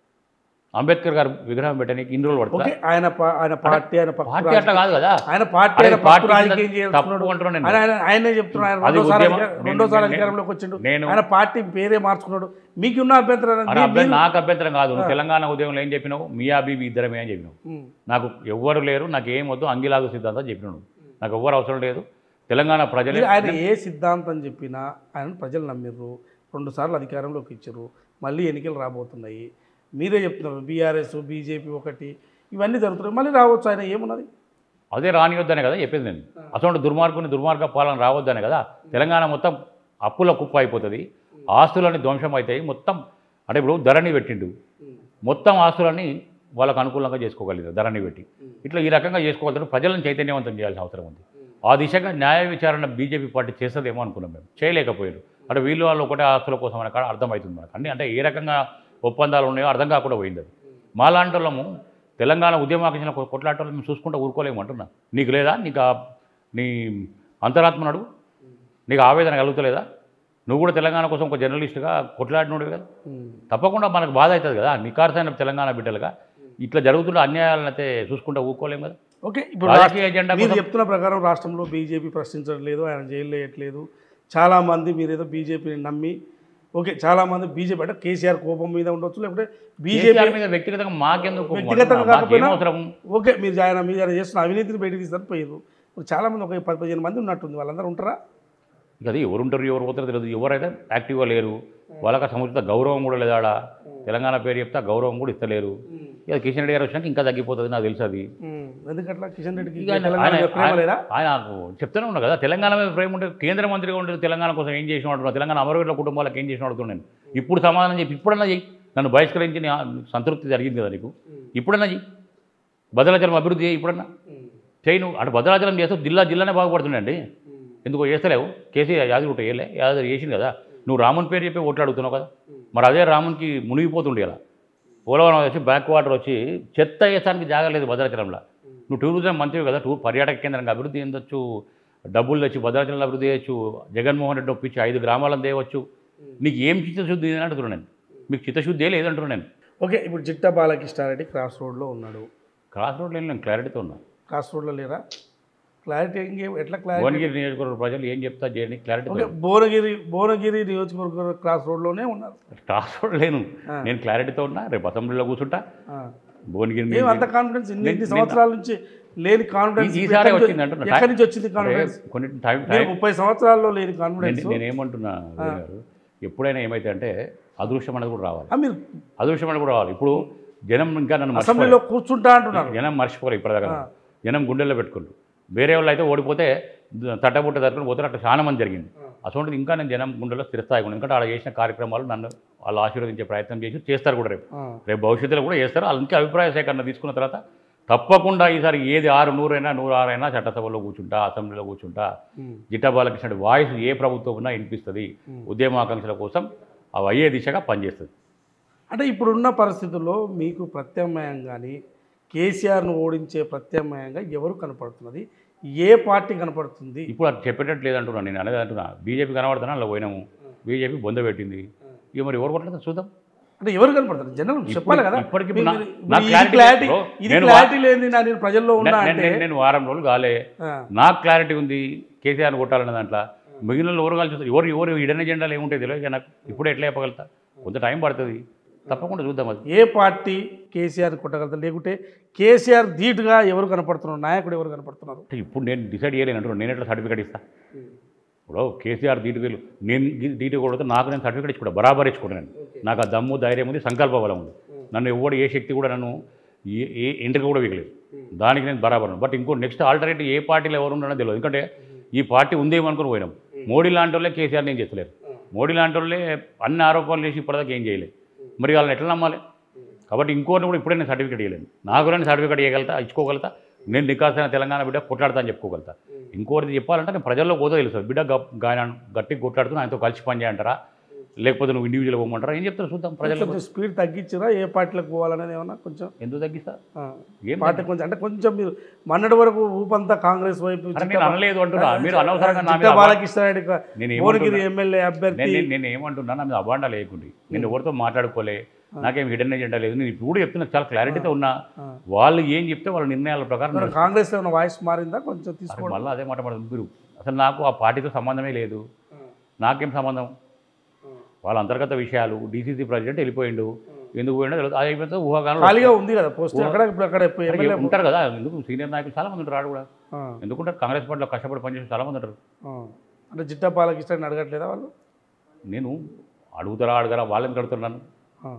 అంబేద్కర్ గారు విగ్రహం పెట్టడానికి ఇన్ని రోజులు పడుతుందా ఓకే ఆయన పా- ఆయన పార్టీ ఆయన పక్కు పార్టీ అట్లా కాదు కదా ఆయన పార్టీ అరే ఆయన పక్కు పార్టీ రాజకీయం కింద చేస్తున్నాడు తప్పు అంటున్నాను నేను. ఆయన ఆయన- ఆయనే చెప్తున్నాడు ఆయన అది రెండోసారి ఉద్యమం. అధికారం- నేను- రెండోసారి నేను- అధికారంలోకి వచ్చిండు నేను- ఆయన పార్టీ పేరే మార్చుకున్నాడు మీకున్న అభ్యంతరం అరే మీ- అభ్యంతరం మీరు- నాకు అభ్యంతరం కాదు నువ్వు తెలంగాణ ఉద్యమంలో ఏం చెప్పినావు మియా బీబీ ఇద్దరమే అని చెప్పినావు ఉమ్. నాకు ఎవ్వరు లేరు నాకు ఏం వద్దు అంగిలాగు సిద్ధాంతం చెప్పినాడు నాకు ఎవ్వరు అవసరం లేదు తెలంగాణ ప్రజలే మీరు ఆయన ఏ సిద్ధాంతం చెప్పినా ఆయన ప్రజలు నమ్మిర్రు రెండు సార్లు అధికారంలోకి ఇచ్చారు మళ్ళీ ఎన్నికలు రాబోతున్నాయి మీరే చెప్తున్నారు బీఆర్ఎస్ బీజేపీ ఒకటి ఇవన్నీ జరుగుతున్నాయి మళ్ళీ రావచ్చు ఆయన ఏమున్నది అదే రానివద్దనే కదా చెప్పింది నేను అసలు దుర్మార్గుని దుర్మార్గ పాలన రావద్దనే కదా తెలంగాణ మొత్తం అప్పుల కుప్ప అయిపోతుంది ఆస్తులన్నీ ధ్వంసం అవుతాయి మొత్తం అంటే ఇప్పుడు ధరణి పెట్టిండు మొత్తం ఆస్తులన్నీ వాళ్ళకు అనుకూలంగా చేసుకోగలిగారు ధరణి పెట్టి ఇట్లా ఈ రకంగా చేసుకోగలుగుతారు ప్రజలను చైతన్యవంతం చేయాల్సిన అవసరం ఉంది ఆ దిశగా న్యాయ విచారణ బీజేపీ పార్టీ చేస్తుందేమో అనుకున్నాం మేము చేయలేకపోయారు అంటే వీళ్ళు వాళ్ళు ఒకటే ఆస్తుల కోసం అనే కాడ అర్థమవుతుంది మనకు అన్ని అంటే ఏ రకంగా ఒప్పందాలు ఉన్నాయో అర్థం కాకుండా పోయింది అది మాలాంటి వాళ్ళము తెలంగాణ ఉద్యమాకర్షణ కొట్లాటలు మేము చూసుకుంటూ ఊరుకోలేము అంటున్నా నీకు లేదా నీకు ఆ నీ అంతరాత్మ నడువు నీకు ఆవేదన కలుగుతలేదా నువ్వు కూడా తెలంగాణ కోసం ఒక జర్నలిస్ట్గా కొట్లాడినోడు కదా ఉమ్. తప్పకుండా మనకు బాధ అవుతుంది కదా నికార్సైన తెలంగాణ బిడ్డలుగా ఇట్లా జరుగుతున్న అన్యాయాలను అయితే చూసుకుంటూ ఊరుకోలేము కదా ఓకే ఇప్పుడు రాజకీయ ఎజెండా మీరు కోసం చెప్తున్న ప్రకారం రాష్ట్రంలో బీజేపీ ప్రశ్నించడం లేదు ఆయన జైల్లో వేయట్లేదు చాలామంది మీరు ఏదో బీజేపీని నమ్మి ఓకే చాలామంది బీజేపీ అంటే కేసీఆర్ కోపం మీద ఉండొచ్చు లేకపోతే బీజేపీ కేసీఆర్ మీద వ్యక్తిగతంగా మాకెందుకు కోపం? వ్యక్తిగతంగా మాకేం కాకపోయినా అవసరం ఓకే మీరు ఆయన మీరు ఆయన చేస్తున్న అవినీతిని బయటకు తీస్తారు పోయారు ఇప్పుడు చాలామంది ఒక పది పదిహేను మంది ఉన్నట్టుంది వాళ్ళందరూ ఉంటారా ఇక అది ఎవరు ఉంటారు ఎవరు పోతారో తెలియదు ఎవరైతే యాక్టివ్గా లేరు వాళ్ళకి ఆ సముచిత గౌరవం కూడా లేదా ఆడ తెలంగాణ పేరు చెప్తే ఆ గౌరవం కూడా ఇస్తలేరు ఇక కిషన్ రెడ్డి గారు వచ్చినాక ఇంకా తగ్గిపోతుంది నాకు తెలుసు అది ఉమ్. ఎందుకట్లా కిషన్ రెడ్డికి ఇక ఆయన- తెలంగాణ మీద ప్రేమ లేదా ఆయన నాకు చెప్తూనే ఉన్నా కదా తెలంగాణ మీద ప్రేమ ఉంటే కేంద్ర మంత్రిగా ఉంటే తెలంగాణ కోసం ఏం చేసిన వాడు తెలంగాణ అమరవీరుల కుటుంబాలకు ఏం చేసిన వాడుతున్నాను నేను ఇప్పుడు సమాధానం చెప్పి ఇప్పుడన్నా చెయ్యి నన్ను బహిష్కరించి నీ ఆ- సంతృప్తి జరిగింది కదా నీకు ఇప్పుడన్నా చెయ్యి భద్రాచలం అభివృద్ధి చేయి ఇప్పుడన్నా చేయి నువ్వు అంటే భద్రాచలం చేస్తే జిల్లా జిల్లానే బాగుపడుతున్నాయండి ఎందుకో చేస్తలేవు కేసీఆర్ యాదగిరి ఒకటి వేయలే యాదగిరి చేసింది కదా నువ్వు రాముని పేరు చెప్పి ఓట్లు అడుగుతున్నావు కదా మరి అదే రామునికి మునిగిపోతుండే ఇలా పోలవరం వచ్చి బ్యాక్ వాటర్ వచ్చి చెత్త వేసానికి జాగలేదు భద్రాచలంలో నువ్వు టూరిజం మంత్రివి కదా టూర్ పర్యాటక కేంద్రంగా అభివృద్ధి చెందొచ్చు డబ్బులు తెచ్చి భద్రాచలంలో అభివృద్ధి చేయొచ్చు జగన్మోహన్ రెడ్డి ఒప్పించి ఐదు గ్రామాలను తేవచ్చు నీకు ఏం చిత్తశుద్ధి అని అంటున్నాను నేను మీకు చిత్తశుద్ధి లేదంటున్నాను నేను ఓకే ఇప్పుడు జిట్టా బాలకృష్ణారెడ్డి క్రాస్ రోడ్లో ఉన్నాడు క్రాస్ రోడ్లో నేను క్లారిటీతో ఉన్నా క్రాస్ రోడ్లో లేరా క్లారిటీ ఇంకేం ఎట్లా క్లారిటీ భువనగిరి నియోజకవర్గ ప్రజలు ఏం చెప్తా చేయండి క్లారిటీతో ఓకే భువనగిరి భువనగిరి నియోజకవర్గ క్రాస్ రోడ్లోనే ఉన్నారు క్రాస్ రోడ్ లేను నేను క్లారిటీతో ఉన్నా రేపు అసెంబ్లీలో కూర్చుంటా ఆ. భువనగిరి ఏం అంత కాన్ఫిడెన్స్ ఇన్ని ఇన్ని సంవత్సరాల నుంచి లేని కాన్ఫిడెన్స్ ఈ- ఈసారి వచ్చింది అంటున్నా. ఎక్కడి నుంచి వచ్చింది కాన్ఫిడెన్స్ కొన్ని టైం మీరు టైం ముప్పై సంవత్సరాల్లో లేని కాన్ఫిడెన్స్ నేను నేనేమంటున్నా వేణు గారు ఎప్పుడైనా ఏమైతే అంటే అదృష్టం అనేది కూడా రావాలి మీరు అదృష్టం అనేది కూడా రావాలి ఇప్పుడు జనం ఇంకా నన్ను మర్చిపోలే అసెంబ్లీలో కూర్చుంటా అంటున్నారు జనం మర్చిపోలే ఇప్పటిదాకా జనం గుండెల్లో పెట్టుకుంటారు వేరే వాళ్ళు అయితే ఓడిపోతే ద- తట్టబుట్ట తట్టుకుని పోతే అట్లా చాలా మంది జరిగింది అటువంటిది ఇంకా నేను జనం గుండెల్లో స్థిరస్థాయి ఉన్నాను ఎందుకంటే అలా చేసిన కార్యక్రమాలు నన్ను వాళ్ళు ఆశీర్వదించే ప్రయత్నం చేసి చేస్తారు కూడా రేపు ఆ. రేపు భవిష్యత్తులో కూడా చేస్తారు వాళ్ళకి అభిప్రాయ సేకరణ తీసుకున్న తర్వాత తప్పకుండా ఈసారి ఏది ఆరు నూరైనా నూరు ఆరైనా చట్టసభలో కూర్చుంటా అసెంబ్లీలో కూర్చుంటా ఉమ్. జిట్టా బాలకృష్ణ వాయిస్ ఏ ప్రభుత్వం ఉన్నా వినిపిస్తుంది ఉద్యమాకాంక్షల కోసం అవి అయ్యే దిశగా పనిచేస్తుంది అంటే ఇప్పుడున్న పరిస్థితుల్లో మీకు ప్రత్యామ్నాయం కానీ కేసీఆర్ను ఓడించే ప్రత్యామ్నాయంగా ఎవరు కనపడుతున్నది ఏ పార్టీ కనపడుతుంది ఇప్పుడు అది చెప్పేటట్టు లేదంటున్నా నేను అనేది అంటున్నా బీజేపీ కనబడుతున్నా అలా పోయినాము బీజేపీ బొంద పెట్టింది ఇక మరి ఎవరు కొట్టలేదు చూద్దాం అంటే ఎవరు కనపడుతున్నారు జనరల్ చెప్పాలి కదా ఇప్పటికి మీరు- నా- మీరు- నా ఇది clarity క్లారిటీ బ్రో. ఇది నేను క్లారిటీ లేని నా నేను ప్రజల్లో ఉన్నా నేను- అంటే నేను- నేను వారం రోజులు కాలే ఆ, నాకు క్లారిటీ ఉంది కేసీఆర్ కొట్టాలన్న దాంట్లో మిగిలిన వాళ్ళు ఎవరు కలిసి ఎవరు ఎవరు ఇడన్ ఎజెండాలు ఏముంటాయి తెలియదు ఇక నాకు ఇప్పుడు ఎట్లా చెప్పగలుగుతా కొంత టైం పడుతుంది తప్పకుండా చూద్దాం అది ఏ పార్టీ కేసీఆర్ కొట్టగలుగుతారు లేకుంటే కేసీఆర్ ధీటుగా ఎవరు కనపడుతున్నారు నాయకుడు ఎవరు కనపడుతున్నారు అంటే ఇప్పుడు నేను డిసైడ్ చేయలేను అంటున్నాను నేను ఎట్లా సర్టిఫికేట్ ఇస్తా ఇప్పుడు కేసీఆర్ దీటి వేలు నేను దీటి కొడితే నాకు నేను సర్టిఫికేట్ ఇచ్చుకుంటా బరాబర్ ఇచ్చుకుంటాను నాకు ఆ దమ్ము ధైర్యం ఉంది సంకల్ప బలం ఉంది నన్ను ఎవడు ఏ శక్తి కూడా నన్ను ఏ ఏ ఇంటికి కూడా వీగలేదు దానికి నేను బరాబర్ బట్ ఇంకో నెక్స్ట్ ఆల్టర్నేటివ్ ఏ పార్టీలో ఎవరు ఉన్నారో తెలియదు ఎందుకంటే ఈ పార్టీ ఉందేమో అనుకుని పోయినాం మోడీ లాంటి వాళ్ళే కేసీఆర్ నేను చేస్తలేరు మోడీ లాంటి వాళ్ళే అన్ని ఆరోపణలు చేసి ఇప్పటిదాకా ఏం చేయలేదు మరి వాళ్ళని ఎట్లా నమ్మాలి కాబట్టి ఇంకోటి కూడా ఇప్పుడే నేను సర్టిఫికేట్ ఇవ్వలేను నాకు నేను సర్టిఫికేట్ ఇవ్వగలుగుతా ఇచ్చుకోగలుగుతా నేను నికాసైన తెలంగాణ బిడ్డ కొట్లాడతా అని చెప్పుకోగలుగుతా ఇంకోటి చెప్పాలంటే నేను ప్రజల్లో పోతే తెలుస్తుంది బిడ్డ గ- గాయన గట్టి కొట్లాడుతూ ఆయనతో కలిసి పని చేయంటారా లేకపోతే నువ్వు ఇండివిజువల్ పోమంటారా ఏం చెప్తారు చూద్దాం ప్రజల్లో కొంచెం స్పీడ్ తగ్గించిరా ఏ పార్టీలకు పోవాలనేది ఏమన్నా కొంచెం ఎందుకు తగ్గిస్తా ఆ, ఏం పార్టీ కొంచెం అంటే కొంచెం మీరు మొన్నటి వరకు ఊపంతా కాంగ్రెస్ వైపు అరే నేను అనలేదు అంటున్నా మీరు అనవసరంగా నా మీద చిట్టా అబా- బాలకృష్ణారెడ్డి నేను భువనగిరి ఏమంటున్నా ఎమ్మెల్యే అభ్యర్థి నేను నేను ఏమంటున్నా నా మీద అబాండా లేకుండి నేను ఎవరితో మాట్లాడుకోలే నాకేం హిడెన్ ఎజెండా లేదు నేను ఇప్పుడు కూడా చెప్తున్నా చాలా క్లారిటీతో ఉన్నా ఆ. వాళ్ళు ఏం చెప్తే వాళ్ళ నిర్ణయాల ప్రకారం మరి కాంగ్రెస్ లో ఉన్న వాయిస్ మారిందా కొంచెం అరే తీసుకోండి మళ్ళీ అదే మాట పడుతుంది మీరు అసలు నాకు ఆ పార్టీతో సంబంధమే లేదు నాకేం సంబంధం వాళ్ళ అంతర్గత విషయాలు డీసీసీ ప్రెసిడెంట్ వెళ్ళిపోయిండు ఎందుకు పోయిండో తెలియదు అది అయిపోతే ఊహాగానాలు ఖాళీగా ఉంది కదా పోస్ట్ అక్కడ ఇప్పుడు అక్కడ అరే, ఎమ్మెల్యే ఉంటారు కదా ఎందుకు సీనియర్ నాయకులు చాలా మంది ఉంటారు ఆడు కూడా ఆ, ఎందుకుంటారు కాంగ్రెస్ పార్టీలో కష్టపడి పనిచేసి చాలా మంది ఉంటారు ఆ. అంటే జిట్టా బాలకృష్ణని అడగట్లేదా వాళ్ళు నేను అడుగుతారా అడగరా వాళ్ళని కడుతున్నాను ఆ,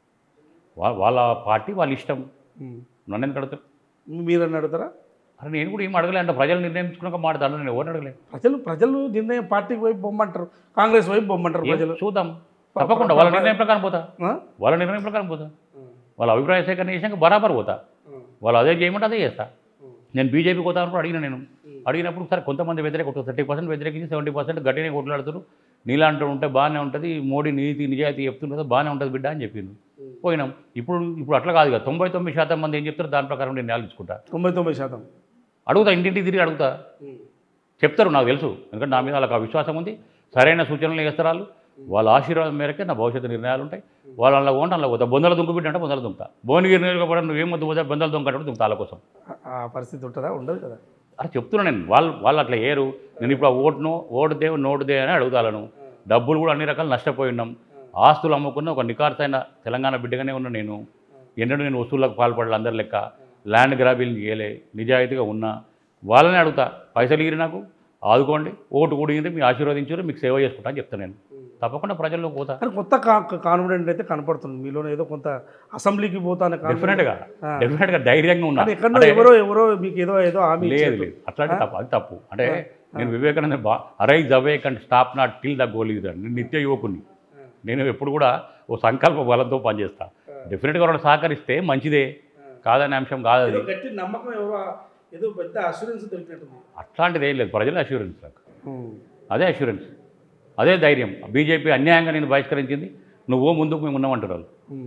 వా- వాళ్ళ పార్టీ వాళ్ళ ఇష్టం ఉమ్. నన్ను ఎందుకు అడుగుతారు మీరని అడుగుతారా అరే నేను కూడా ఏం అడగలే అంటే ప్రజలు నిర్ణయించుకున్నాక మాట్లాడాను నేను ఎవరిని అడగలేదు ప్రజలు ప్రజలు నిర్ణయం పార్టీకి వైపు బొమ్మంటారు కాంగ్రెస్ వైపు బొమ్మంటారు ఏం ప్రజలు చూద్దాం తప్పకుండా వాళ్ళ నిర్ణయం ప్రకారం పోతా ఆ? వాళ్ళ నిర్ణయం ప్రకారం పోతా వాళ్ళ అభిప్రాయ సేకరణ చేసాక బరాబర్ పోతా వాళ్ళు అదే చేయమంటే అదే చేస్తా నేను బీజేపీ పోతా అన్నప్పుడు అడిగిన నేను అడిగినప్పుడు సరే కొంతమంది వ్యతిరేక థర్టీ పర్సెంట్ వ్యతిరేకించి సెవెంటీ పర్సెంట్ గట్టినే కొట్లాడుతారు నీలాంటి ఉంటే బాగానే ఉంటుంది మోడీ నీతి నిజాయితీ చెప్తుంటుంది బాగానే ఉంటుంది బిడ్డ అని చెప్పింది పోయినాం ఇప్పుడు ఇప్పుడు అట్లా కాదు కదా తొంభై తొమ్మిది శాతం మంది ఏం చెప్తారు దాని ప్రకారం నేను ఆలోచించుకుంటా తొంభై తొమ్మిది శాతం అడుగుతా ఇంటింటి తిరిగి అడుగుతా చెప్తారు నాకు తెలుసు ఎందుకంటే నా మీద వాళ్ళకి ఆ విశ్వాసం ఉంది సరైన సూచనలు చేస్తారు వాళ్ళు వాళ్ళ ఆశీర్వాదం మేరకే నా భవిష్యత్తు నిర్ణయాలు ఉంటాయి వాళ్ళు అలా కొంట అలా పోతా బొందల దుంకు బిడ్డ అంటే బొందల దుంకుతా భువనగిరి నియోజకవర్గం నువ్వేం వద్దు పోతే బొందల దుంక అంటే దుంకుతా వాళ్ళ కోసం ఆ- ఆ పరిస్థితి ఉంటుందా ఉండదు కదా అరే చెప్తున్నా నేను వాళ్ళు వాళ్ళు అట్లా ఏరు నేను ఇప్పుడు ఆ ఓటును ఓటుదే నోటుదే అని అడుగుతాను డబ్బులు కూడా అన్ని రకాలు నష్టపోయి ఉన్నాం ఆస్తులు అమ్ముకున్న ఒక నికార్సైన తెలంగాణ బిడ్డగానే ఉన్నా నేను ఎన్నడూ నేను వస్తువులకు పాల్పడాలి అందరి లెక్క ల్యాండ్ గ్రాబీలు చేయలే నిజాయితీగా ఉన్నా వాళ్ళని అడుగుతా పైసలు ఇరి నాకు ఆదుకోండి ఓటు కూడా ఇరి మీ ఆశీర్వదించారు మీకు సేవ చేసుకుంటా అని చెప్తాను నేను తప్పకుండా ప్రజల్లో పోతా కానీ కొత్త కాన్ఫిడెంట్ అయితే కనపడుతుంది మీలో ఏదో కొంత అసెంబ్లీకి పోతానే డెఫినెట్గా ఆ. డెఫినెట్గా ధైర్యంగా ఉన్నా కానీ ఎక్కడో అంటే- ఎవరో ఎవరో మీకు ఏదో ఏదో హామీ లేదు ఇచ్చారు. లేదు అట్లాంటి తప్పు అది తప్పు అంటే నేను వివేకానంద బా arise awake and stop not till the goal ఇది నేను నిత్య యువకుని నేను ఎప్పుడు కూడా ఓ సంకల్ప బలంతో పనిచేస్తా డెఫినెట్గా వాళ్ళు సహకరిస్తే మంచిదే కాదనే అంశం కాదు అది ఏదో గట్టి నమ్మకం ఎవరో ఏదో పెద్ద అసూరెన్స్ దొరికినట్టుంది అట్లాంటిది ఏం లేదు ప్రజల అష్యూరెన్స్ నాకు అదే అష్యూరెన్స్ అదే ధైర్యం బీజేపీ అన్యాయంగా నేను బహిష్కరించింది నువ్వు ముందుకు మేము ఉన్నామంటున్నారు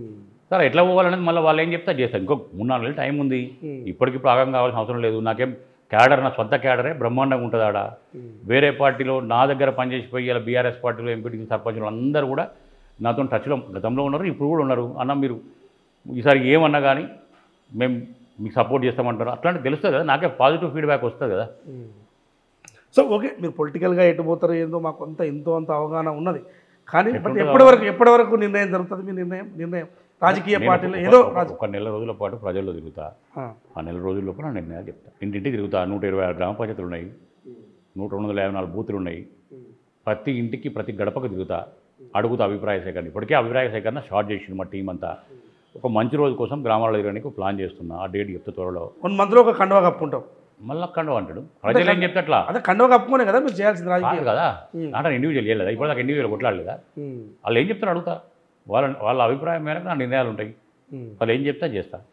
సరే ఎట్లా పోవాలనేది మళ్ళీ వాళ్ళు ఏం చెప్తే చేస్తాను ఇంకో మూడు నాలుగు నెలలు టైం ఉంది ఇప్పటికిప్పుడు ఆగం కావాల్సిన అవసరం లేదు నాకేం క్యాడర్ నా సొంత క్యాడరే బ్రహ్మాండంగా ఉంటుంది ఆడ వేరే పార్టీలో నా దగ్గర పనిచేసిపోయి ఇలా బీఆర్ఎస్ పార్టీలో ఎంపీటీసీ సర్పంచులు అందరూ కూడా నాతో టచ్లో గతంలో ఉన్నారు ఇప్పుడు కూడా ఉన్నారు అన్న మీరు ఈసారి ఏమన్నా కానీ మేము మీకు సపోర్ట్ చేస్తామంటారు అట్లాంటి తెలుస్తుంది కదా నాకే పాజిటివ్ ఫీడ్బ్యాక్ వస్తుంది కదా సో ఓకే మీరు పొలిటికల్గా ఎటు పోతారో ఏందో మాకు అంత ఎంతో అంత అవగాహన ఉన్నది కానీ బట్ ఎట్లుంటుందో ఎప్పటి వరకు ఎప్పటి వరకు నిర్ణయం జరుగుతుంది మీ నిర్ణయం నిర్ణయం రాజకీయ నేను పార్టీలో ఒక- ఏదో ఒక- రాజ- ఒక నెల రోజుల పాటు ప్రజల్లో తిరుగుతా ఆ, ఆ నెల రోజుల లోపల నా నిర్ణయాలు చెప్తా ఇంటింటికి తిరుగుతా నూట ఇరవై ఆరు గ్రామ పంచాయతీలు ఉన్నాయి నూట రెండు వందల యాభై నాలుగు బూతులు ఉన్నాయి ప్రతి ఇంటికి ప్రతి గడపకు తిరుగుతా అడుగుతా అభిప్రాయ సేకరణ ఇప్పటికే అభిప్రాయ సేకరణ స్టార్ట్ చేసింది మా టీం అంతా ఒక మంచి రోజు కోసం గ్రామాల్లో తిరగడానికి ప్లాన్ చేస్తున్నా ఆ డేట్ చెప్తే త్వరలో వన్ మంత్లో ఒక కండువా కప్పుకుంటాం మళ్ళీ కండు అంటాడు ప్రజలు ఏం చెప్తే అట్లా అదే కండువా కప్పుకోనే కదా మీరు చేయాల్సింది కాదు రాజకీయం కదా అంటే ఇండివిజువల్ చేయలేదా ఇప్పుడు దాకా ఇండివిజువల్ కొట్లాడలేదా ఉమ్, వాళ్ళు ఏం చెప్తారు అడుగుతా వాళ్ళ వాళ్ళ అభిప్రాయం మేరకు నా నిర్ణయాలు ఉంటాయి ఉమ్. వాళ్ళు ఏం చెప్తే అది చేస్తా